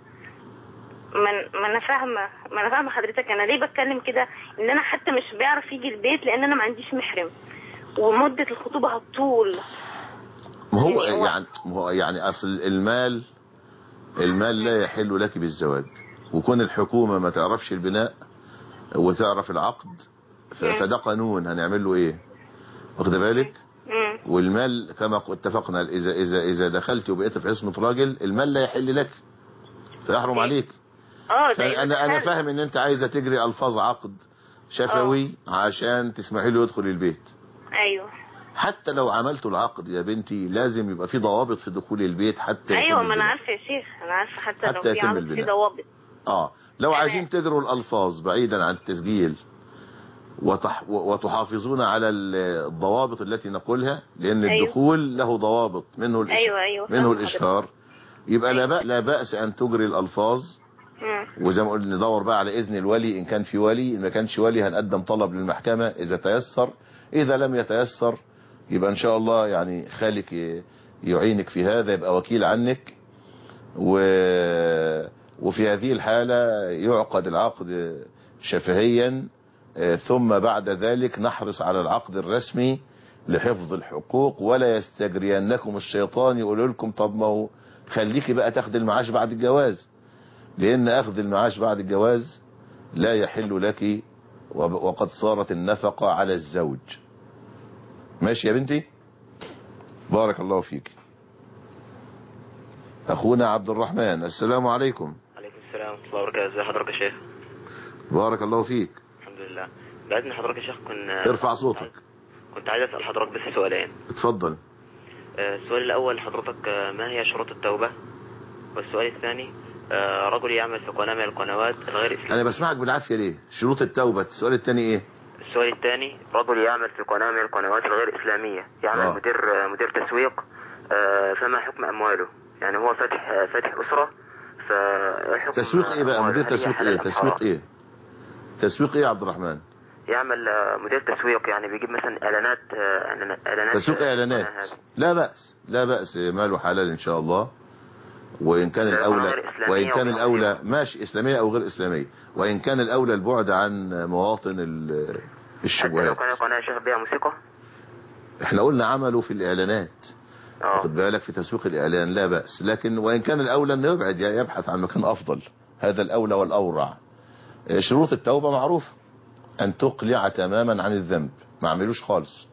ما أنا- ما انا فاهمه ما انا فاهمه حضرتك انا ليه بتكلم كده ان انا حتى مش بيعرف يجي البيت لان انا ما عنديش محرم ومده الخطوبه هتطول ما هو يعني هو- يعني ما هو يعني اصل المال المال لا يحل لك بالزواج وكون الحكومة ما تعرفش البناء وتعرف العقد ف- فده قانون هنعمل له ايه واخده بالك مم. والمال كما اتفقنا اذا اذا اذا دخلت وبقيت في عصمة راجل المال لا يحل لك فيحرم عليك اه ده فانا انا دخلت. فاهم ان انت عايزه تجري الفاظ عقد شفوي عشان تسمحي له يدخل البيت ايوه حتى لو عملتوا العقد يا بنتي لازم يبقى في ضوابط في دخول البيت حتى ايوه يتم ما انا البناء. عارفه يا شيخ انا عارفه حتى, حتى لو في يتم عقد في البناء. ضوابط اه لو عايزين تجروا الالفاظ بعيدا عن التسجيل وتح وتحافظون على ال- الضوابط التي نقولها لان أيوة. الدخول له ضوابط منه الإش... أيوة، أيوة، منه فاهمة الاشهار يبقى لا بأ- لا باس ان تجري الالفاظ مم. وزي ما قلنا ندور بقى على اذن الولي ان كان في ولي ان ما كانش ولي هنقدم طلب للمحكمة اذا تيسر اذا لم يتيسر يبقى ان شاء الله يعني خالك ي- يعينك في هذا يبقى وكيل عنك و... وفي هذه الحالة يعقد العقد شفهيا آه، ثم بعد ذلك نحرص على العقد الرسمي لحفظ الحقوق ولا يستجرينكم الشيطان يقول لكم طب ما هو خليكي بقى تاخد المعاش بعد الجواز لان اخذ المعاش بعد الجواز لا يحل لك وب- وقد صارت النفقة على الزوج ماشي يا بنتي بارك الله فيك اخونا عبد الرحمن السلام عليكم عليكم السلام ورحمة الله وبركاته ازي حضرتك يا شيخ بارك الله فيك الحمد لله بإذن حضرتك يا شيخ كنا ارفع صوتك كنت عايز أسأل حضرتك بس سؤالين اتفضل آه، السؤال الأول حضرتك آه، ما هي شروط التوبة والسؤال الثاني آه، رجل يعمل في قناة من القنوات الغير إسلامية انا بسمعك بالعافية ليه شروط التوبة السؤال الثاني ايه السؤال الثاني رجل يعمل في قناة من القنوات الغير إسلامية يعمل آه. مدير آه، مدير تسويق آه، فما حكم أمواله يعني هو فاتح آه، فاتح أسرة فحكم تسويق ايه بقى أمواله؟ مدير هل هي تسويق حلال ايه أم تسويق حرام؟ ايه تسويق ايه يا عبد الرحمن يعمل آه، مدير تسويق يعني بيجيب مثلا اعلانات آه، إعلان- اعلانات تسويق آه، اعلانات القناة هذه. لا بأس لا بأس ماله حلال ان شاء الله وان كان لا، الاولى غير إسلامية وان كان وغير الاولى ماشي اسلامية او غير اسلامية وان كان الاولى البعد عن مواطن ال- حتى لو الشبهات كان قناة شيخ بيها موسيقى احنا قلنا عمله في الاعلانات اه خد بالك في تسويق الاعلان لا بأس لكن وان كان الاولى انه يبعد يبحث عن مكان افضل هذا الاولى والاورع اه، شروط التوبة معروفة ان تقلع تماما عن الذنب ما عملوش خالص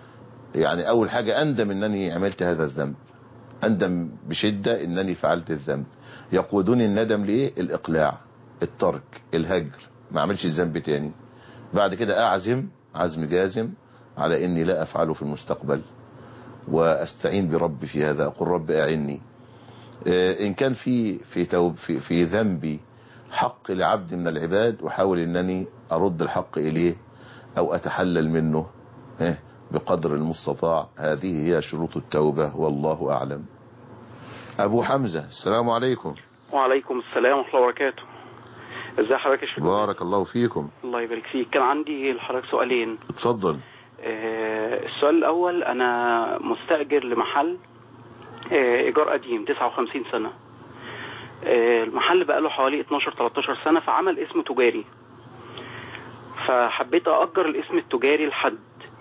يعني اول حاجة اندم انني عملت هذا الذنب اندم بشدة انني فعلت الذنب يقودني الندم ليه الاقلاع الترك الهجر ما عملش الذنب تاني بعد كده اعزم عزم جازم على اني لا افعله في المستقبل واستعين بربي في هذا اقول رب اعني آه، ان كان في في توب في, في ذنبي حق لعبد من العباد احاول انني ارد الحق اليه او اتحلل منه آه، بقدر المستطاع هذه هي شروط التوبة والله اعلم ابو حمزة السلام عليكم وعليكم السلام ورحمة الله وبركاته ازي حضرتك يا شيخ بارك الله فيكم الله يبارك فيك كان عندي لحضرتك سؤالين اتفضل آه، السؤال الأول أنا مستأجر لمحل آه، إيجار قديم 59 سنة آه، المحل بقاله حوالي 12-13 سنة فعمل اسم تجاري فحبيت أأجر الاسم التجاري لحد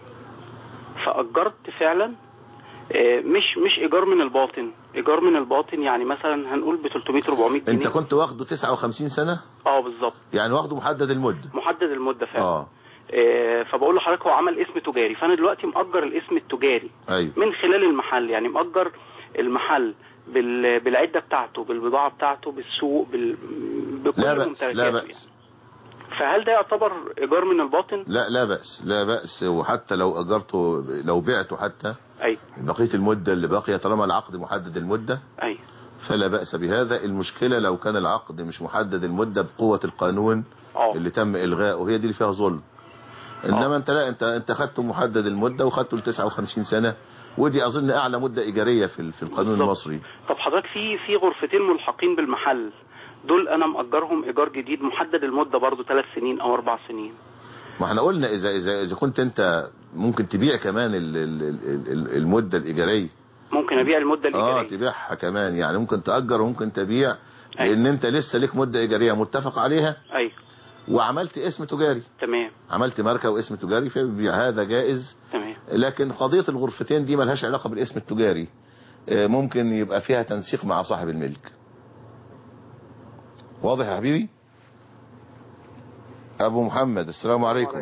فأجرت فعلا آه، مش مش إيجار من الباطن إيجار من الباطن يعني مثلا هنقول ب 300 400 جنيه انت كنت واخده 59 سنة اه بالظبط يعني واخده محدد المدة محدد المدة فعلا اه آه، فبقول لحضرتك هو عمل اسم تجاري فانا دلوقتي مأجر الاسم التجاري ايوه من خلال المحل يعني مأجر المحل بال... بالعدة بتاعته بالبضاعة بتاعته بالسوق بال... بكل لا بأس ممتلكاته لا يعني. بأس فهل ده يعتبر ايجار من الباطن لا لا بأس لا بأس وحتى لو أجرته لو بعته حتى اي بقية المدة اللي باقية طالما العقد محدد المدة اي فلا بأس بهذا المشكلة لو كان العقد مش محدد المدة بقوة القانون اه اللي تم إلغائه وهي دي اللي فيها ظلم إنما أنت لا أنت أنت خدته محدد المدة وخدته ل 59 سنة ودي أظن أعلى مدة إيجارية في في القانون بالظبط. المصري طب حضرتك في في غرفتين ملحقين بالمحل دول انا مأجرهم ايجار جديد محدد المدة برضو ثلاث سنين او اربع سنين ما احنا قلنا إذا إذا إذا كنت أنت ممكن تبيع كمان ال- ال- ال- ال- المدة الإيجارية ممكن ابيع المدة اه الايجارية تبيعها كمان يعني ممكن تأجر وممكن تبيع لان انت لسه ليك مدة ايجارية متفق عليها اي وعملت اسم تجاري تمام عملت ماركة واسم تجاري فبيع هذا جائز تمام لكن قضية الغرفتين دي ملهاش علاقة بالاسم التجاري آه، ممكن يبقى فيها تنسيق مع صاحب الملك واضح يا حبيبي ابو محمد السلام عليكم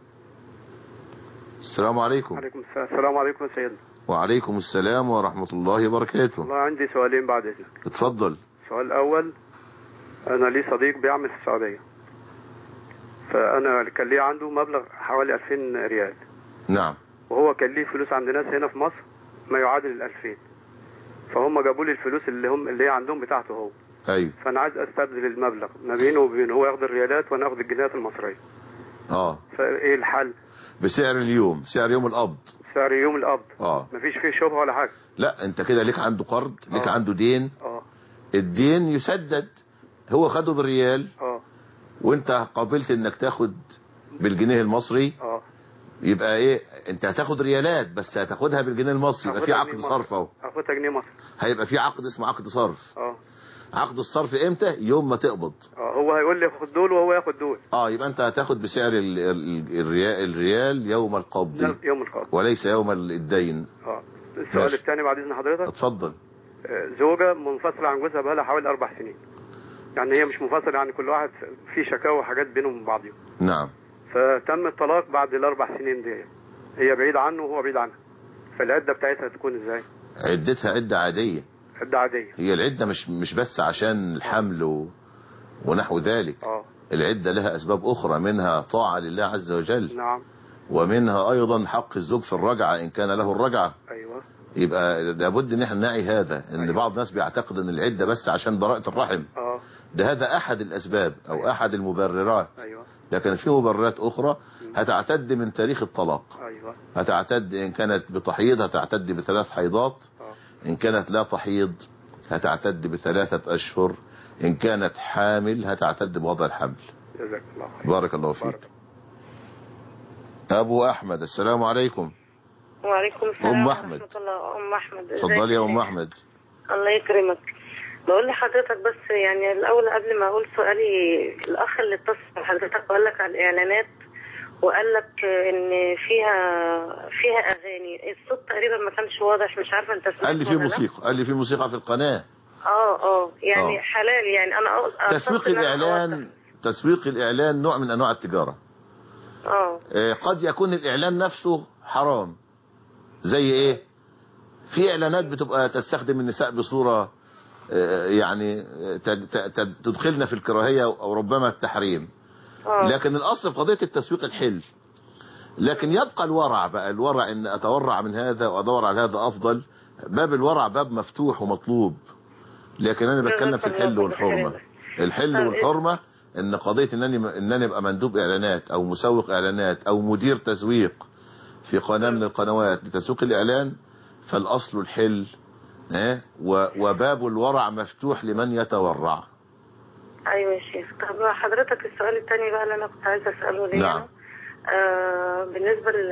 السلام عليكم عليكم السلام السلام عليكم يا سيدنا وعليكم السلام ورحمة الله وبركاته والله عندي سؤالين بعد اذنك اتفضل السؤال الاول انا لي صديق بيعمل في السعوديه فانا كان لي عنده مبلغ حوالي 2000 ريال نعم وهو كان ليه فلوس عند ناس هنا في مصر ما يعادل ال 2000 فهم جابوا لي الفلوس اللي هم اللي هي عندهم بتاعته هو ايوه فانا عايز استبدل المبلغ ما بينه وبين هو ياخد الريالات وانا اخد الجنيهات المصريه اه فايه الحل بسعر اليوم سعر يوم القبض سعر يوم القبض اه مفيش فيه شبهه ولا حاجه لا انت كده ليك عنده قرض ليك آه. عنده دين اه الدين يسدد هو خده بالريال اه وانت قابلت انك تاخد بالجنيه المصري اه يبقى ايه انت هتاخد ريالات بس هتاخدها بالجنيه المصري يبقى في هاخدها عقد جنيه صرف مصري. اهو اخدها جنيه مصري هيبقى في عقد اسمه عقد صرف اه عقد الصرف امتى يوم ما تقبض اه هو هيقول لي خد دول وهو ياخد دول اه يبقى انت هتاخد بسعر ال- ال- الريال, الريال يوم القبض يوم القبض وليس يوم الدين اه السؤال ماشي. الثاني بعد اذن حضرتك اتفضل آه، زوجة منفصلة عن جوزها بقالها حوالي أربع سنين يعني هي مش منفصلة يعني كل واحد في شكاوى وحاجات بينهم وبين بعضهم نعم فتم الطلاق بعد الأربع سنين دي هي بعيدة عنه وهو بعيد عنها فالعده بتاعتها تكون ازاي عدتها عدة عادية عده عاديه هي العدة مش مش بس عشان الحمل و... ونحو ذلك اه العدة لها أسباب أخرى منها طاعة لله عز وجل نعم ومنها أيضا حق الزوج في الرجعة إن كان له الرجعة ايوه يبقى لابد ان احنا نعي هذا ان بعض الناس بيعتقد ان العدة بس عشان براءة الرحم اه ده هذا احد الاسباب او احد المبررات ايوه لكن في مبررات اخرى هتعتد من تاريخ الطلاق ايوه هتعتد ان كانت بتحيض هتعتد بثلاث حيضات ان كانت لا تحيض هتعتد بثلاثة اشهر ان كانت حامل هتعتد بوضع الحمل جزاك الله خير بارك الله فيك ابو احمد السلام عليكم وعليكم السلام أم ورحمة أحمد. الله أم أحمد اتفضلي يا ام ازيك؟ احمد الله يكرمك بقول لحضرتك بس يعني الأول قبل ما أقول سؤالي الأخ اللي اتصل بحضرتك وقال لك على الإعلانات وقال لك إن فيها فيها أغاني الصوت تقريبا ما كانش واضح مش عارفة أنت سمعت قال لي في ولا لا؟ موسيقى قال لي في موسيقى في القناة اه اه يعني آه. حلال يعني أنا أقصد- تسويق قصدت إن أنا الاعلان تسويق الاعلان نوع من انواع التجارة اه آه، قد يكون الاعلان نفسه حرام زي ايه في اعلانات بتبقى تستخدم النساء بصورة آه، يعني آه، تد- تد- تدخلنا في الكراهية او ربما التحريم اه لكن الاصل في قضية التسويق الحل لكن يبقى الورع بقى الورع ان اتورع من هذا وادور على هذا افضل باب الورع باب مفتوح ومطلوب لكن انا بتكلم في الحل والحرمة الحل طب والحرمة ان قضية انني انني ابقى مندوب اعلانات او مسوق اعلانات او مدير تسويق في قناة من القنوات لتسويق الاعلان فالاصل الحل ها و- وباب الورع مفتوح لمن يتورع ايوه يا شيخ طب حضرتك السؤال الثاني بقى اللي انا كنت عايزه اساله ليه نعم آه بالنسبه ل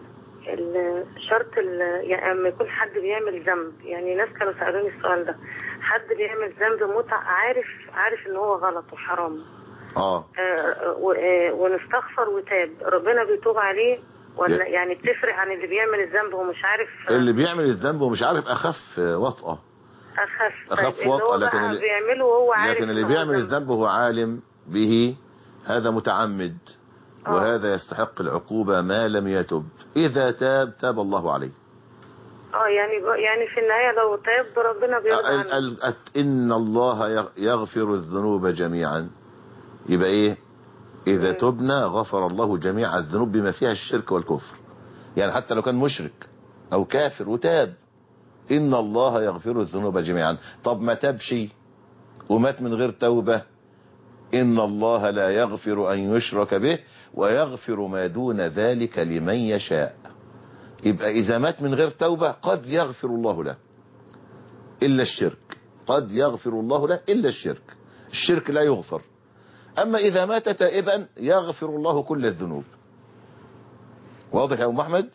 ال- شرط ال- يعني لما يكون حد بيعمل ذنب يعني ناس كانوا سالوني السؤال ده حد بيعمل ذنب متع عارف عارف ان هو غلط وحرام اه آه و- آه، ونستغفر وتاب ربنا بيتوب عليه ولا ي- يعني بتفرق عن اللي بيعمل الذنب ومش عارف اللي بيعمل الذنب ومش عارف اخف وطأة اخف أخف طيب اللي وطأة، هو لكن بقى اللي- بيعمله وهو عارف لكن اللي إن هو بيعمل ذنب. الذنب وهو عالم به هذا متعمد وهذا يستحق العقوبة ما لم يتب إذا تاب تاب الله عليه اه يعني يعني في النهايه لو تاب ربنا بيرضى ال- عنه ال- الت- إن الله يغ- يغفر الذنوب جميعا يبقى إيه إذا تبنا غفر الله جميع الذنوب بما فيها الشرك والكفر يعني حتى لو كان مشرك أو كافر وتاب إن الله يغفر الذنوب جميعا طب ما تابش ومات من غير توبة إن الله لا يغفر أن يشرك به ويغفر ما دون ذلك لمن يشاء يبقى إذا مات من غير توبة قد يغفر الله له إلا الشرك قد يغفر الله له إلا الشرك الشرك لا يغفر أما إذا مات تائبا يغفر الله كل الذنوب واضح يا أم أحمد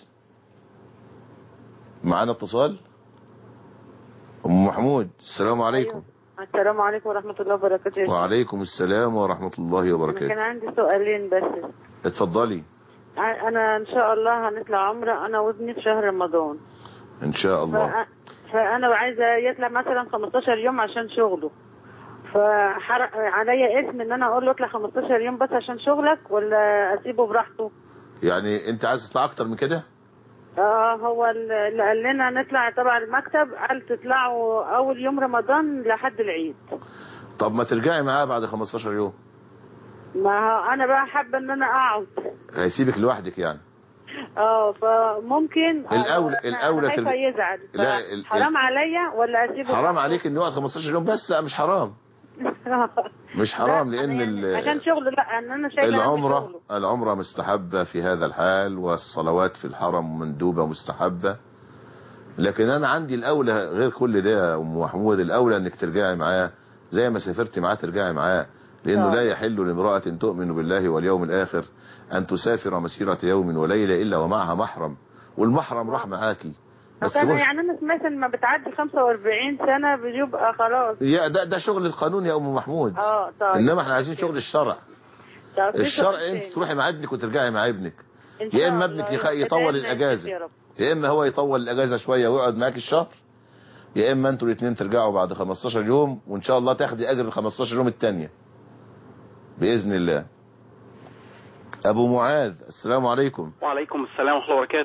معنا اتصال أم محمود السلام عليكم السلام عليكم ورحمة الله وبركاته يا شيخ. وعليكم السلام ورحمة الله أنا كان وبركاته عندي سؤالين بس اتفضلي ع- أنا إن شاء الله هنطلع عمرة أنا وابني في شهر رمضان ان شاء الله فأ- فأنا عايزة يطلع مثلا 15 يوم عشان شغله فحرق عليا اسم ان انا اقول له اطلع 15 يوم بس عشان شغلك ولا اسيبه براحته يعني انت عايز تطلع اكتر من كده اه هو اللي قال لنا نطلع تبع المكتب قال تطلعوا اول يوم رمضان لحد العيد طب ما ترجعي معاه بعد 15 يوم ما هو انا بقى حابه ان انا اقعد هيسيبك لوحدك يعني اه فممكن الأولى- أنا- الأولى أنا خايفه تل- يزعل لا، ال- ال- حرام عليا ولا اسيبه حرام عليك ان يقعد 15 يوم بس لا مش حرام مش حرام لان ال- عشان شغله لا ان انا شايله هم العمرة شغله. العمرة مستحبة في هذا الحال والصلوات في الحرم مندوبة مستحبة لكن انا عندي الاولى غير كل ده يا ام محمود الاولى انك ترجعي معاه زي ما سافرتي معاه ترجعي معاه لانه آه. لا يحل لامرأة تؤمن بالله واليوم الاخر ان تسافر مسيرة يوم وليلة الا ومعها محرم والمحرم راح معاكي بس بس انا مش يعني انا سمعت ان ما بتعدي 45 سنه بيبقى خلاص يا ده ده شغل القانون يا ام محمود اه طيب انما احنا عايزين شغل الشرع طب في الشرع سؤال انت تاني. تروحي مع ابنك وترجعي مع ابنك إن شاء يا اما الله. ابنك يخ- ادعي يطول لنا الاجازه يا رب. يا اما هو يطول الاجازه شويه ويقعد معاك الشهر يا اما انتوا الاثنين ترجعوا بعد 15 يوم وان شاء الله تاخدي اجر ال 15 يوم الثانيه باذن الله ابو معاذ السلام عليكم وعليكم السلام ورحمة الله وبركاته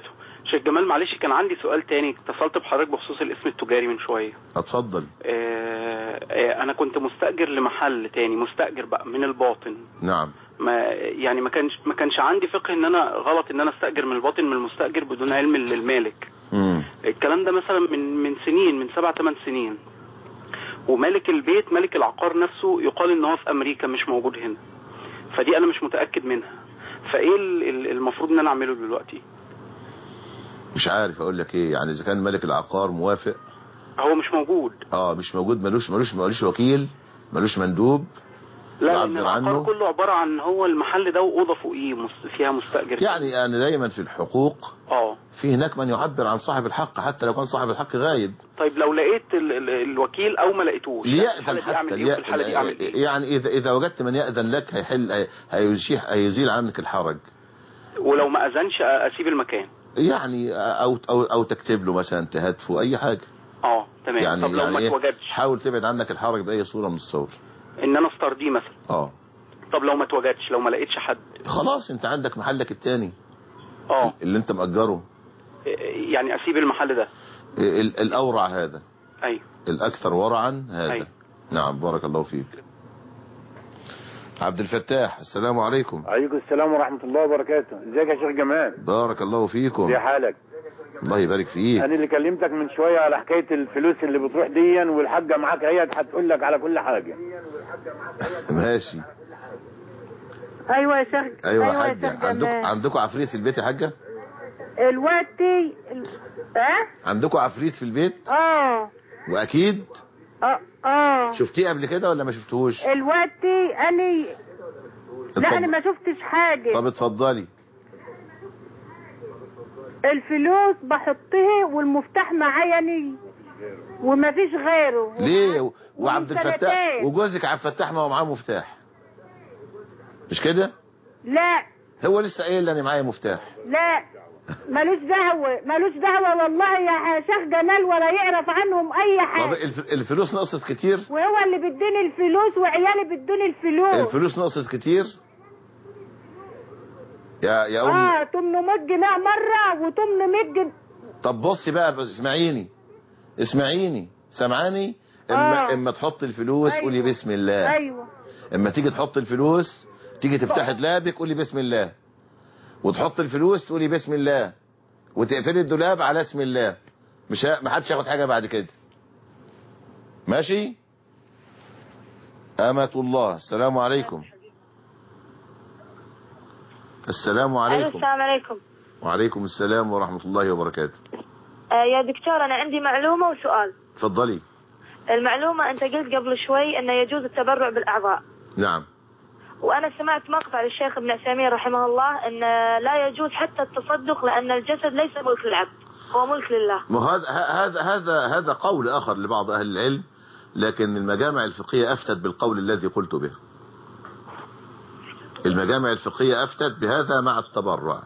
شيخ جمال معلش كان عندي سؤال تاني اتصلت بحضرتك بخصوص الاسم التجاري من شويه اتفضل آه، آه، انا كنت مستاجر لمحل تاني مستاجر بقى من الباطن نعم ما يعني ما كانش ما كانش عندي فقه ان انا غلط ان انا استاجر من الباطن من المستاجر بدون علم للمالك مم. الكلام ده مثلا من من سنين من سبع ثمان سنين ومالك البيت مالك العقار نفسه يقال ان هو في امريكا مش موجود هنا فدي انا مش متاكد منها فايه ال- ال- المفروض ان انا اعمله دلوقتي مش عارف اقول لك ايه يعني اذا كان ملك العقار موافق هو مش موجود اه مش موجود ملوش ملوش ملوش وكيل ملوش مندوب لا لان يعبر العقار عنه كله عباره عن هو المحل ده واوضه فوقيه مس- فيها مستاجر يعني انا دايما في الحقوق اه في هناك من يعبر عن صاحب الحق حتى لو كان صاحب الحق غايب طيب لو لقيت ال ال الوكيل او ما لقيتوش في الحالة ليأذن دي اعمل حتى ايه وفي الحاله دي اعمل ايه يعني اذا اذا وجدت من يأذن لك هيحل هي- هيزيح هيزيل عنك الحرج ولو ما اذنش اسيب المكان يعني او او او تكتب له مثلا تهاتفه اي حاجه اه تمام يعني طب لو يعني ما ايه اتوجدش حاول تبعد عنك الحرج باي صوره من الصور ان انا استرضيه مثلا اه طب لو ما اتوجدش لو ما لقيتش حد خلاص انت عندك محلك التاني اه اللي انت مأجره يعني اسيب المحل ده ال- الاورع هذا ايوه الاكثر ورعا هذا أيوة. نعم بارك الله فيك عبد الفتاح السلام عليكم عليكم السلام ورحمة الله وبركاته ازيك يا شيخ جمال بارك الله فيكم زي حالك الله يبارك فيك انا اللي كلمتك من شوية على حكاية الفلوس اللي بتروح ديا والحاجة معاك هي هتقول لك على كل حاجة ماشي ايوه يا شيخ ايوه يا يا حاجه شيخ عندكم جمال عندكم عفريت في البيت يا حاجه الوقتي ال- اه عندكم عفريت في البيت اه واكيد اه اه شفتيه قبل كده ولا ما شفتهوش الوقتي اني لا انا ما شفتش حاجه طب اتفضلي الفلوس بحطها والمفتاح معايا اني وما فيش غيره ليه وعبد ومن الفتاح سنتين. وجوزك عبد الفتاح ما هو معاه مفتاح مش كده لا هو لسه قايل لي انا معايا مفتاح لا ملوش دعوة ملوش دعوة والله يا شيخ جمال ولا يعرف عنهم أي طب حاجة الف- الفلوس نقصت كتير وهو اللي بيديني الفلوس وعيالي بيدوني الفلوس الفلوس نقصت كتير يا يا ام اه 800 جنيه مرة و800 جنيه طب بصي بقى بس اسمعيني اسمعيني سامعاني اما آه. اما تحط الفلوس أيوة. قولي بسم الله أيوة اما تيجي تحط الفلوس تيجي تفتحي دولابك قولي بسم الله وتحط الفلوس تقولي بسم الله وتقفلي الدولاب على اسم الله مش ه... ما حدش ياخد حاجه بعد كده ماشي أمة الله السلام عليكم السلام ألو عليكم السلام عليكم وعليكم السلام ورحمة الله وبركاته آه يا دكتور أنا عندي معلومة وسؤال اتفضلي المعلومة أنت قلت قبل شوي أنه يجوز التبرع بالأعضاء نعم وأنا سمعت مقطع للشيخ ابن عثيمين رحمه الله أن لا يجوز حتى التصدق لأن الجسد ليس ملك للعبد هو ملك لله ما هذا هذا هذا هذا قول آخر لبعض أهل العلم لكن المجامع الفقهية أفتت بالقول الذي قلت به المجامع الفقهية أفتت بهذا مع التبرع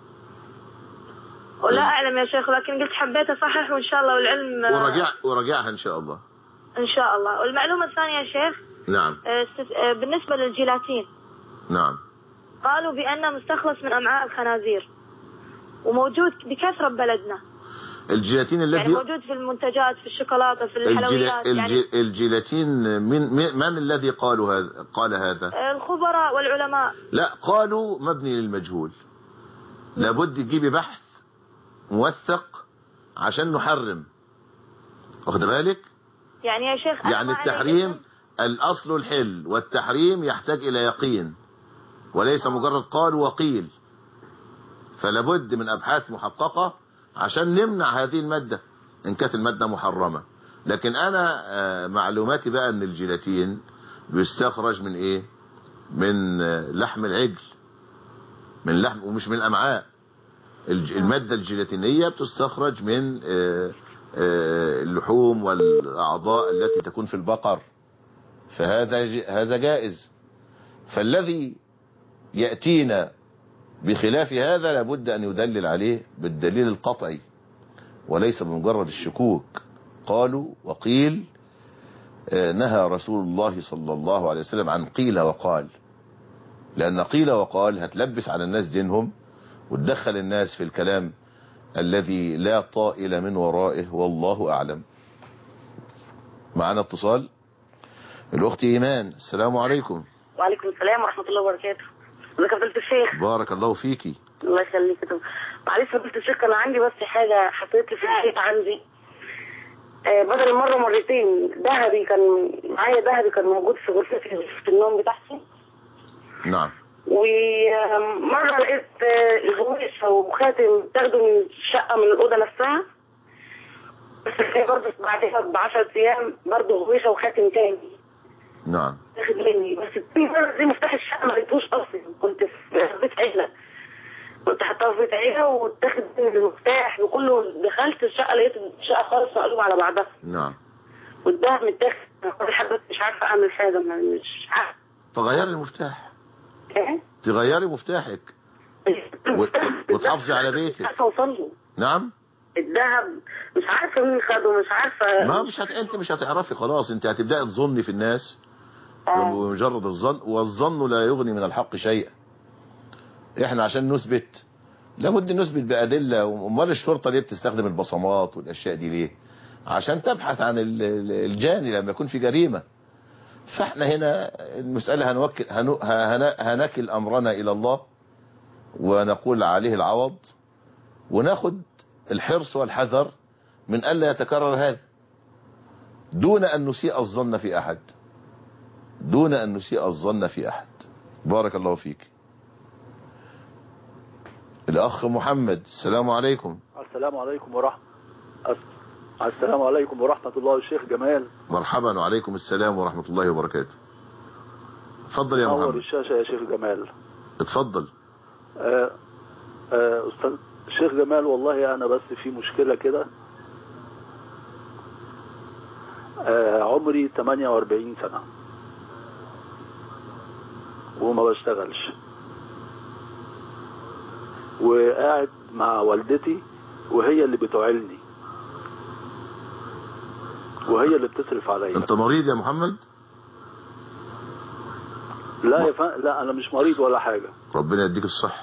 ولا أعلم يا شيخ لكن قلت حبيت أصحح وإن شاء الله والعلم آه، ورجع ورجعها إن شاء الله إن شاء الله والمعلومة الثانية يا شيخ نعم آه، است- آه، بالنسبة للجيلاتين نعم قالوا بأنه مستخلص من أمعاء الخنازير وموجود بكثرة ببلدنا الجيلاتين يعني الذي موجود في المنتجات في الشوكولاتة في الجيلا- الحلويات يعني الجي- الجيلاتين من من من الذي قالوا هذا قال هذا آه، الخبراء والعلماء لا قالوا مبني للمجهول لابد تجيبي بحث موثق عشان نحرم واخد بالك يعني يا شيخ أنا يعني ما علي التحريم الأصل الحل والتحريم يحتاج إلى يقين وليس مجرد قال وقيل فلابد من أبحاث محققة عشان نمنع هذه المادة إن كانت المادة محرمة لكن أنا آه، معلوماتي بقى أن الجيلاتين بيستخرج من إيه من آه، لحم العجل من لحم ومش من الأمعاء الج- المادة الجيلاتينية بتستخرج من آه، آه، اللحوم والأعضاء التي تكون في البقر فهذا ج- هذا جائز فالذي يأتينا بخلاف هذا لابد أن يدلل عليه بالدليل القطعي وليس بمجرد الشكوك قالوا وقيل آه، نهى رسول الله صلى الله عليه وسلم عن قيل وقال لأن قيل وقال هتلبس على الناس دينهم وتدخل الناس في الكلام الذي لا طائل من ورائه والله أعلم معنا اتصال الأخت إيمان السلام عليكم وعليكم السلام ورحمة الله وبركاته ازيك يا فضيلة الشيخ بارك الله فيكي الله يخليك يا دكتور. معلش يا فضيلة الشيخ انا عندي بس حاجة حطيت في البيت عندي آه بدل مرة مرتين ذهبي كان معايا ذهبي كان موجود في غرفتي في النوم بتاعتي نعم ومرة لقيت آه، الغويشة وخاتم تاخده من الشقة من الأوضة نفسها بس هي برضه بعدها ب 10 أيام برضه غويشة وخاتم تاني نعم تاخد مني بس التاني مرة دي مفتاح الشقة ما لقيتوش أصلا كنت في بيت عيلة كنت حاطاه في بيت عيلة واتاخد مني المفتاح وكله دخلت الشقة لقيت الشقة خالص مقلوبة على بعضها نعم والدهب متاخد كل حاجة مش عارفة أعمل حاجة ما- مش عارفة تغيري المفتاح إيه؟ تغيري مفتاحك و- وتحافظي على بيتك عارفة أوصل له نعم الذهب مش عارفة مين خده مش عارفة ما مش هت... انت مش هتعرفي خلاص انت هتبداي تظني في الناس بمجرد الظن والظن لا يغني من الحق شيئا احنا عشان نثبت لابد نثبت بأدلة امال الشرطة ليه بتستخدم البصمات والاشياء دي ليه عشان تبحث عن ال- ال- الجاني لما يكون في جريمة فاحنا هنا المسألة هنوكل هنو... هن... هنكل امرنا الى الله ونقول عليه العوض وناخد الحرص والحذر من ألا يتكرر هذا دون أن نسيء الظن في أحد دون أن نسيء الظن في أحد بارك الله فيك الأخ محمد السلام عليكم السلام عليكم ورحمة السلام عليكم ورحمة الله الشيخ جمال مرحبا وعليكم السلام ورحمة الله وبركاته اتفضل يا نور محمد الشاشة يا شيخ جمال اتفضل آه، آه، أستاذ الشيخ جمال والله أنا بس في مشكلة كده آه، عمري 48 سنة وما بشتغلش وقاعد مع والدتي وهي اللي بتعلني وهي اللي بتصرف عليا انت مريض يا محمد لا يا فن... لا انا مش مريض ولا حاجة ربنا يديك الصحة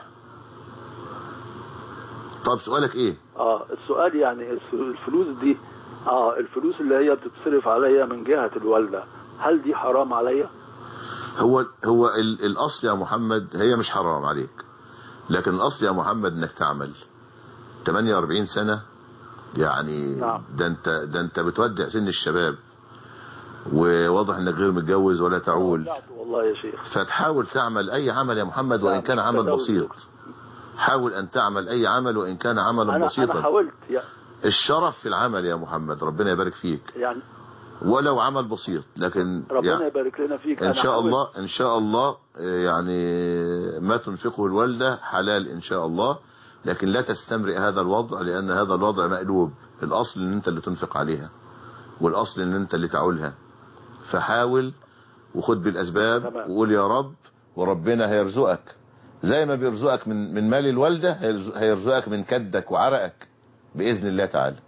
طب سؤالك ايه اه السؤال يعني الس- الفلوس دي اه الفلوس اللي هي بتتصرف عليا من جهة الوالدة هل دي حرام عليا؟ هو هو ال- الاصل يا محمد هي مش حرام عليك لكن الاصل يا محمد انك تعمل 48 سنة يعني نعم. ده انت ده انت بتودع سن الشباب وواضح انك غير متجوز ولا تعول لا والله يا شيخ فتحاول تعمل اي عمل يا محمد وان كان عمل متجوز. بسيط حاول ان تعمل اي عمل وان كان عملا انا بسيطا انا حاولت يا- الشرف في العمل يا محمد ربنا يبارك فيك يعني ولو عمل بسيط لكن ربنا يعني يبارك لنا فيك ان أنا شاء حاولت. الله ان شاء الله آه، يعني ما تنفقه الوالدة حلال ان شاء الله لكن لا تستمرئ هذا الوضع لان هذا الوضع مقلوب الاصل ان انت اللي تنفق عليها والاصل ان انت اللي تعولها فحاول وخد بالاسباب وقول يا رب وربنا هيرزقك زي ما بيرزقك من من مال الوالدة هيرز- هيرزقك من كدك وعرقك باذن الله تعالى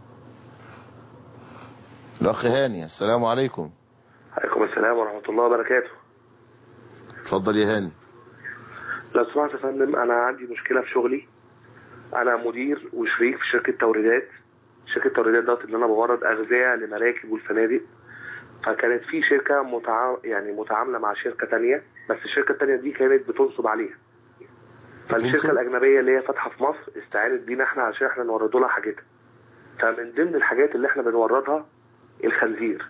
الاخ هاني السلام عليكم عليكم السلام ورحمة الله وبركاته اتفضل يا هاني لو سمحت يا فندم أنا عندي مشكلة في شغلي أنا مدير وشريك في شركة توريدات شركة توريدات دوت اللي أنا بورد أغذية لمراكب والفنادق فكانت في شركة متع... يعني متعاملة مع شركة تانية بس الشركة التانية دي كانت بتنصب عليها فالشركة الأجنبية اللي هي فاتحة في مصر استعانت بينا احنا عشان احنا نورد لها حاجتها فمن ضمن الحاجات اللي احنا بنوردها الخنزير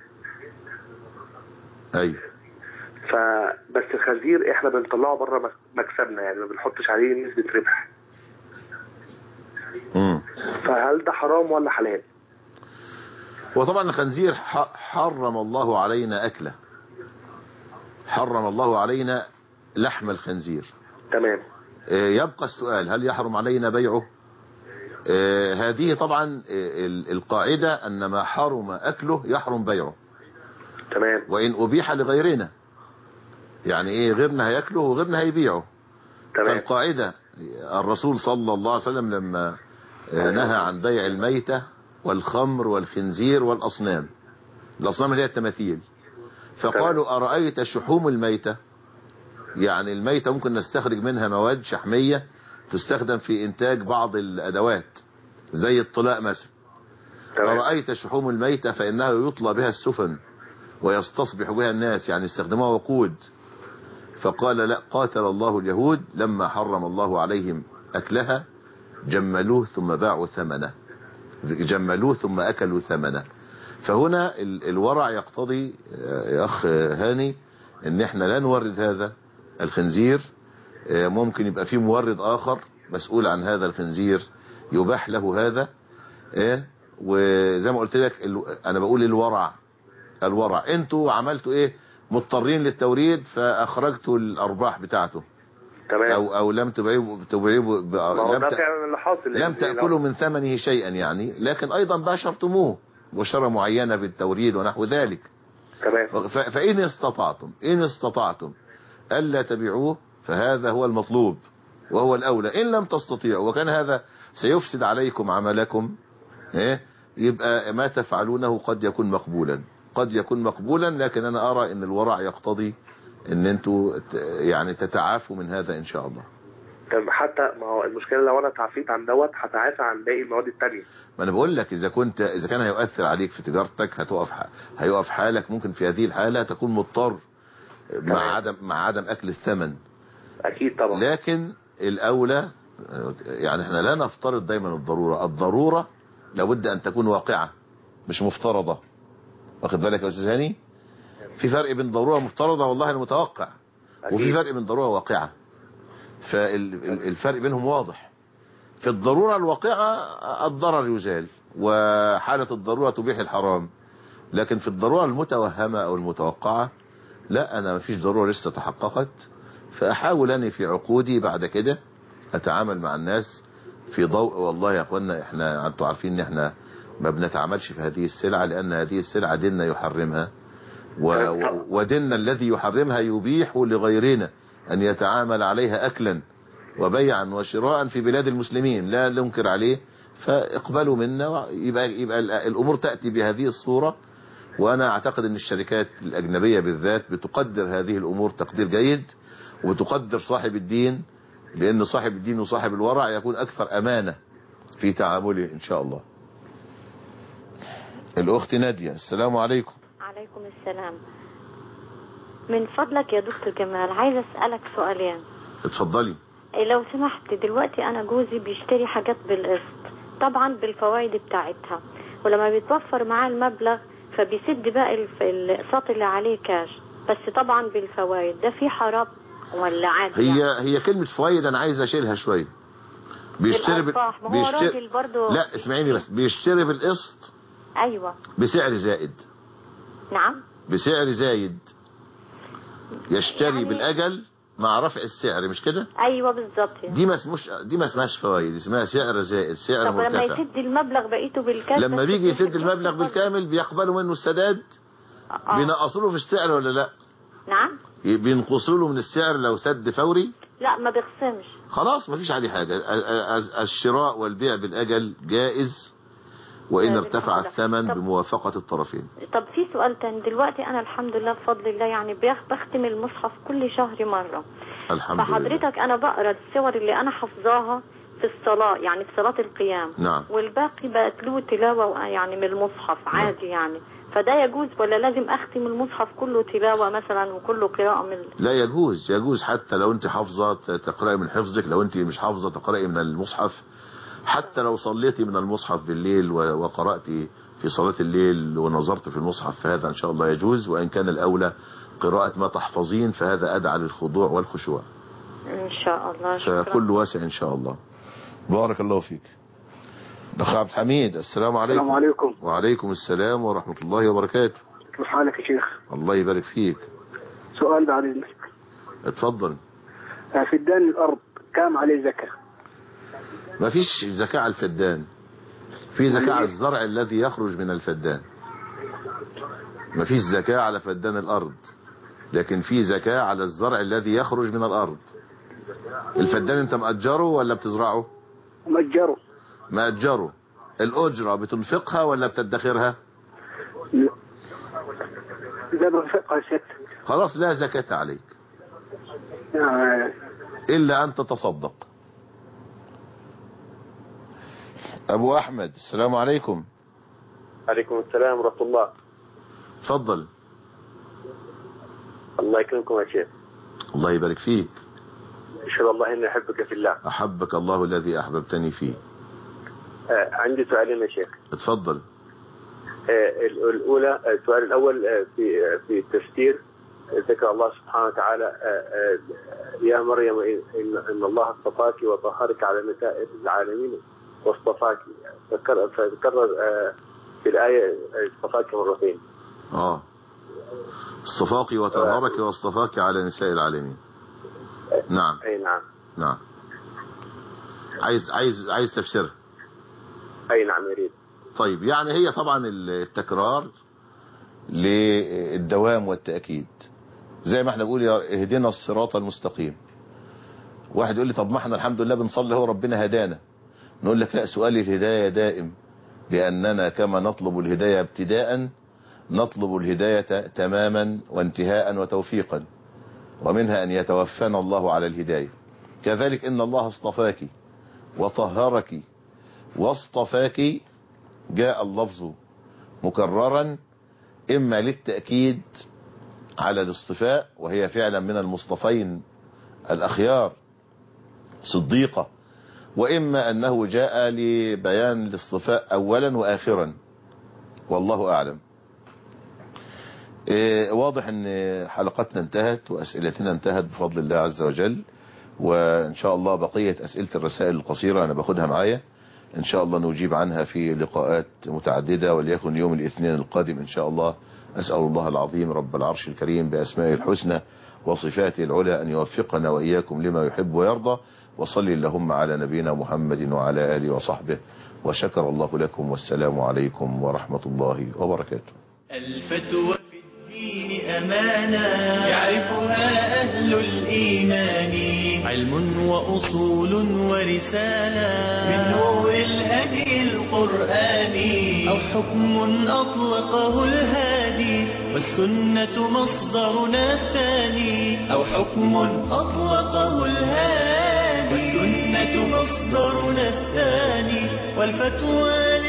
ايوه فبس الخنزير احنا بنطلعه بره مك- مكسبنا يعني ما بنحطش عليه نسبة ربح امم فهل ده حرام ولا حلال؟ وطبعا الخنزير ح- حرم الله علينا أكله حرم الله علينا لحم الخنزير تمام آه، يبقى السؤال هل يحرم علينا بيعه آه، هذه طبعا آه، ال- القاعدة أن ما حرم أكله يحرم بيعه تمام وإن أبيح لغيرنا يعني إيه غيرنا هياكله وغيرنا هيبيعه تمام فالقاعدة الرسول صلى الله عليه وسلم لما آه، نهى عن بيع الميتة والخمر والخنزير والأصنام الأصنام اللي هي التماثيل فقالوا أرأيت شحوم الميتة يعني الميتة ممكن نستخرج منها مواد شحمية تستخدم في إنتاج بعض الأدوات زي الطلاء مثلا أرأيت شحوم الميتة فإنه يطلى بها السفن ويستصبح بها الناس يعني استخدموها وقود فقال لا قاتل الله اليهود لما حرم الله عليهم أكلها جملوه ثم باعوا ثمنه جملوه ثم أكلوا ثمنه فهنا ال- الورع يقتضي آه، يا أخ هاني ان احنا لا نورد هذا الخنزير آه، ممكن يبقى في مورد آخر مسؤول عن هذا الخنزير يباح له هذا ايه وزي ما قلت لك ال- انا بقول الورع الورع انتوا عملتوا ايه مضطرين للتوريد فاخرجتوا الارباح بتاعته تمام او او لم تبيعوا تبيعوا ب- ما هو لم ده ت- فعلا اللي حاصل لم تأكلوا من ثمنه شيئا يعني لكن ايضا باشرتموه بشرة معينة بالتوريد ونحو ذلك تمام ف- فإن استطعتم إن استطعتم ألا تبيعوه فهذا هو المطلوب وهو الأولى إن لم تستطيعوا وكان هذا سيفسد عليكم عملكم إيه؟ يبقى ما تفعلونه قد يكون مقبولا قد يكون مقبولا لكن أنا أرى أن الورع يقتضي أن أنتوا ت- يعني تتعافوا من هذا إن شاء الله طب حتى ما هو المشكله لو انا تعافيت عن دوت هتعافى عن باقي المواد التانية ما انا بقول لك اذا كنت اذا كان هيؤثر عليك في تجارتك هتقف ح- هيقف حالك ممكن في هذه الحالة تكون مضطر مع عدم مع عدم اكل الثمن اكيد طبعا لكن الاولى يعني احنا لا نفترض دايما الضرورة الضرورة لابد ان تكون واقعة مش مفترضة واخد بالك يا استاذ هاني في فرق بين ضرورة مفترضة والله المتوقع وفي فرق بين ضرورة واقعة فالفرق بينهم واضح في الضرورة الواقعة الضرر يزال وحالة الضرورة تبيح الحرام لكن في الضرورة المتوهمة او المتوقعة لا انا مفيش ضرورة لسه تحققت فاحاول اني في عقودي بعد كده اتعامل مع الناس في ضوء والله يا اخوانا احنا انتوا عارفين ان احنا ما بنتعاملش في هذه السلعة لان هذه السلعة ديننا يحرمها و... و- وديننا الذي يحرمها يبيح لغيرنا ان يتعامل عليها اكلا وبيعا وشراء في بلاد المسلمين لا ننكر عليه فاقبلوا منا يبقى, يبقى ال- الامور تأتي بهذه الصورة وانا اعتقد ان الشركات الاجنبية بالذات بتقدر هذه الامور تقدير جيد وتقدر صاحب الدين لان صاحب الدين وصاحب الورع يكون اكثر امانة في تعامله ان شاء الله الاخت نادية السلام عليكم عليكم السلام من فضلك يا دكتور جمال عايز اسألك سؤالين اتفضلي إيه لو سمحت دلوقتي انا جوزي بيشتري حاجات بالقسط طبعا بالفوائد بتاعتها ولما بيتوفر معاه المبلغ فبيسد باقي الف- الاقساط اللي عليه كاش بس طبعا بالفوائد ده في حرام ولا عادي هي هي كلمة فوائد انا عايز اشيلها شوية بيشتري بال- الأرباح، ما هو راجل برضو لا اسمعيني بس بيشتري بالقسط ايوه بسعر زائد نعم بسعر زايد يشتري بالاجل مع رفع السعر مش كده ايوه بالظبط دي ما اسموش دي ما اسمهاش فوائد اسمها سعر زائد سعر طب لما مرتفع يسد المبلغ بقيته بالكاش لما بس بيجي يكون يسد المبلغ بالكامل بيقبلوا منه السداد آه. بينقصوا له في السعر ولا لا نعم بينقصوا له من السعر لو سد فوري لا ما بيخصمش خلاص مفيش عليه حاجة ال- ال- الشراء والبيع بالأجل جائز وإن لازم ارتفع أخدها. الثمن طب- بموافقة الطرفين طب في سؤال تاني دلوقتي انا الحمد لله بفضل الله يعني بيخ- بختم المصحف كل شهر مرة الحمد لله فحضرتك انا بقرا السور اللي انا حافظاها في الصلاة يعني في صلاة القيام نعم والباقي بتلوه تلاوة يعني من المصحف عادي يعني فده يجوز ولا لازم اختم المصحف كله تلاوة مثلا وكله قراءة من لا يجوز يجوز حتى لو انت حافظة ت- تقرأي من حفظك لو انت مش حافظة تقرأي من المصحف حتى لو صليتي من المصحف بالليل و- وقرأتي في صلاة الليل ونظرت في المصحف فهذا ان شاء الله يجوز وان كان الاولى قراءة ما تحفظين فهذا ادعى للخضوع والخشوع ان شاء الله شكرا فكل واسع ان شاء الله بارك الله فيك اخ عبد الحميد السلام عليكم السلام عليكم وعليكم السلام ورحمة الله وبركاته كيف حالك يا شيخ الله يبارك فيك سؤال بعد اذنك اتفضل آه، فدان الارض كام عليه زكاه ما فيش زكاة على الفدان في زكاة على الزرع الذي يخرج من الفدان ما فيش زكاة على فدان الأرض لكن في زكاة على الزرع الذي يخرج من الأرض الفدان انت مأجره ولا بتزرعه مأجره مأجره الأجرة بتنفقها ولا بتدخرها زي ما فقه ست خلاص لا زكاة عليك آه، إلا أن تتصدق ابو احمد السلام عليكم عليكم السلام ورحمة الله اتفضل الله يكرمكم يا شيخ الله يبارك فيك أشهد الله إني أحبك في الله احبك الله الذي احببتني فيه آه عندي سؤالين يا شيخ اتفضل آه ال- الأولى آه، السؤال الأول آه، في آه، في التفسير ذكر الله سبحانه وتعالى آه، آه، يا مريم إن- إن إن الله اصطفاك وطهرك على نساء العالمين واصطفاك فكر فتكرر آه، في الآية آه، اصطفاك مرتين اه اصطفاك وطهرك واصطفاك على نساء العالمين نعم أي نعم نعم عايز عايز عايز تفسيرها أي نعم يريد طيب يعني هي طبعا التكرار للدوام والتأكيد زي ما احنا بنقول يا اهدنا الصراط المستقيم واحد يقول لي طب ما احنا الحمد لله بنصلي هو ربنا هدانا نقول لك لا سؤال الهداية دائم لأننا كما نطلب الهداية ابتداء نطلب الهداية تماما وانتهاء وتوفيقا ومنها أن يتوفانا الله على الهداية كذلك إن الله اصطفاك وطهرك واصطفاك جاء اللفظ مكررا إما للتأكيد على الاصطفاء وهي فعلا من المصطفين الأخيار صديقة وإما أنه جاء لبيان الاصطفاء أولا وآخرا والله أعلم إيه واضح ان حلقتنا انتهت واسئلتنا انتهت بفضل الله عز وجل وان شاء الله بقية اسئلة الرسائل القصيرة انا باخدها معايا ان شاء الله نجيب عنها في لقاءات متعددة وليكن يوم الاثنين القادم ان شاء الله اسأل الله العظيم رب العرش الكريم باسمائه الحسنى وصفاته العلى ان يوفقنا واياكم لما يحب ويرضى وصلي اللهم على نبينا محمد وعلى اله وصحبه وشكر الله لكم والسلام عليكم ورحمة الله وبركاته الفتوى في الدين أمانة يعرفها أهل الإيمان علم وأصول ورسالة من نور الهدي القرآني أو حكم أطلقه الهادي والسنة مصدرنا الثاني أو حكم أطلقه الهادي والسنة مصدرنا الثاني والفتوى